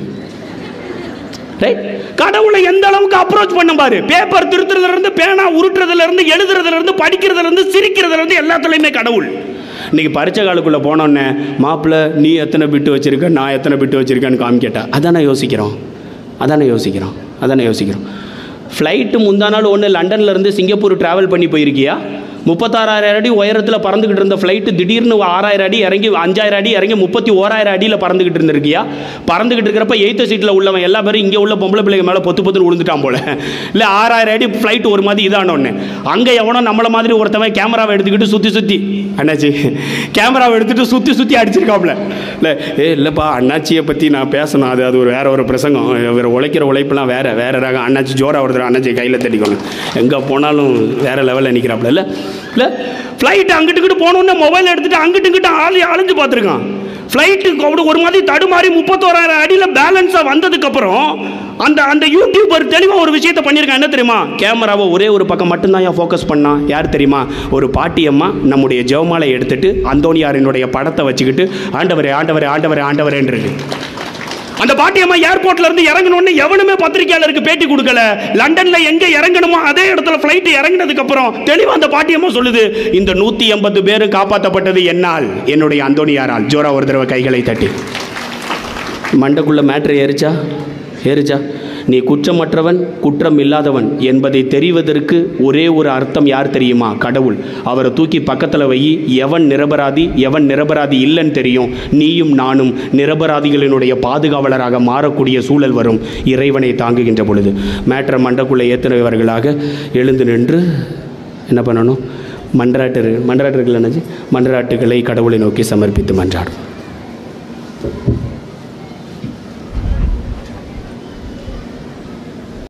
ரைட் கடவுளை எந்த அளவுக்கு அப்ரோச் பண்ண பாரு பேப்பர் திருத்துறதுல இருந்து பேனா உருட்டுறதுல இருந்து எழுதுறதுல இருந்து படிக்கிறதுல இருந்து சிரிக்கிறதுல இருந்து எல்லாத்துலயுமே கடவுள் இன்னைக்கு பரிச்சை காலுக்குள்ள போனோன்னே மாப்பிள்ள நீ எத்தனை பிட்டு வச்சிருக்க நான் எத்தனை பிட்டு வச்சிருக்கேன்னு காமிக்கட்டா அதானே யோசிக்கிறோம் அதானே யோசிக்கிறோம் அதானே யோசிக்கிறோம் ஃப்ளைட்டு முந்தா நாள் ஒன்று லண்டன்ல இருந்து சிங்கப்பூர் டிராவல் பண்ணி போயிருக்கியா முப்பத்தாறாயிரம் அடி உயரத்தில் பறந்துக்கிட்டு இருந்த ஃப்ளைட்டு திடீர்னு ஆறாயிரம் அடி இறங்கி அஞ்சாயிரம் அடி இறங்கி முப்பத்தி ஓராயிரம் அடியில் பறந்துக்கிட்டு இருந்திருக்கியா பறந்துக்கிட்டு இருக்கிறப்ப எய்த்த சீட்டில் உள்ளவன் எல்லா பேரும் இங்கே உள்ள பொம்பளை பிள்ளைங்க மேலே பொத்து பொத்துன்னு விழுந்துட்டான் போல இல்லை ஆறாயிரம் அடி ஃப்ளைட் ஒரு மாதிரி இதானோன்னு அங்கே எவனோ நம்மளை மாதிரி ஒருத்தவன் கேமராவை எடுத்துக்கிட்டு சுற்றி சுற்றி அண்ணாச்சி கேமராவை எடுத்துகிட்டு சுற்றி சுற்றி அடிச்சிருக்காப்புல இல்லை ஏ இல்லைப்பா அண்ணாச்சியை பற்றி நான் பேசணும் அது அது ஒரு வேற ஒரு பிரசங்கம் இவர் உழைக்கிற உழைப்பெல்லாம் வேற வேற ரகம் அண்ணாச்சி ஜோரா ஒருத்தர் அண்ணாச்சி கையில் தட்டிக்கணும் எங்கே போனாலும் வேற லெவலில் நிற்கிறாப்புல இல்லை இல்லை ஃப்ளைட் அங்கிட்டு இங்கிட்டு போனோன்னே மொபைல் எடுத்துட்டு அங்கிட்டு இங்கிட்டு ஆளி அலைஞ்சு பார்த்துருக்கான் ஃப்ளைட்டு அப்படி ஒரு மாதிரி தடுமாறி முப்பத்தோராயிரம் அடியில் பேலன்ஸாக வந்ததுக்கப்புறம் அந்த அந்த யூடியூபர் தெளிவாக ஒரு விஷயத்தை பண்ணியிருக்கான் என்ன தெரியுமா கேமராவை ஒரே ஒரு பக்கம் மட்டும்தான் ஏன் ஃபோக்கஸ் பண்ணான் யார் தெரியுமா ஒரு பாட்டியம்மா நம்முடைய ஜெவமாலை எடுத்துட்டு அந்தோனியாரினுடைய படத்தை வச்சுக்கிட்டு ஆண்டவரே ஆண்டவரே ஆண்டவரே ஆண்டவரேன்றது அந்த பாட்டியம்மா ஏர்போர்ட்ல இருந்து இறங்கணும்னு எவனுமே பத்திரிக்கையாளருக்கு பேட்டி கொடுக்கல லண்டன்ல எங்க இறங்கணுமோ அதே இடத்துல ஃபிளைட் இறங்கினதுக்கு அப்புறம் தெளிவா அந்த பாட்டியம்மா சொல்லுது இந்த நூத்தி எண்பது பேரும் காப்பாற்றப்பட்டது என்னால் என்னுடைய அந்தோனியாரால் ஜோரா ஒரு தடவை கைகளை தட்டி மண்டைக்குள்ள மேட்ரு ஏறிச்சா ஏறிச்சா நீ குற்றமற்றவன் குற்றம் இல்லாதவன் என்பதை தெரிவதற்கு ஒரே ஒரு அர்த்தம் யார் தெரியுமா கடவுள் அவரை தூக்கி பக்கத்தில் வை எவன் நிரபராதி எவன் நிரபராதி இல்லைன்னு தெரியும் நீயும் நானும் நிரபராதிகளினுடைய பாதுகாவலராக மாறக்கூடிய சூழல் வரும் இறைவனை தாங்குகின்ற பொழுது மேட்ரை மண்டைக்குள்ளே ஏற்றுறவர்களாக எழுந்து நின்று என்ன பண்ணணும் மன்றாட்டு மன்றாட்டுகள் என்னது மன்றாட்டுகளை கடவுளை நோக்கி சமர்ப்பித்து மன்றாடும்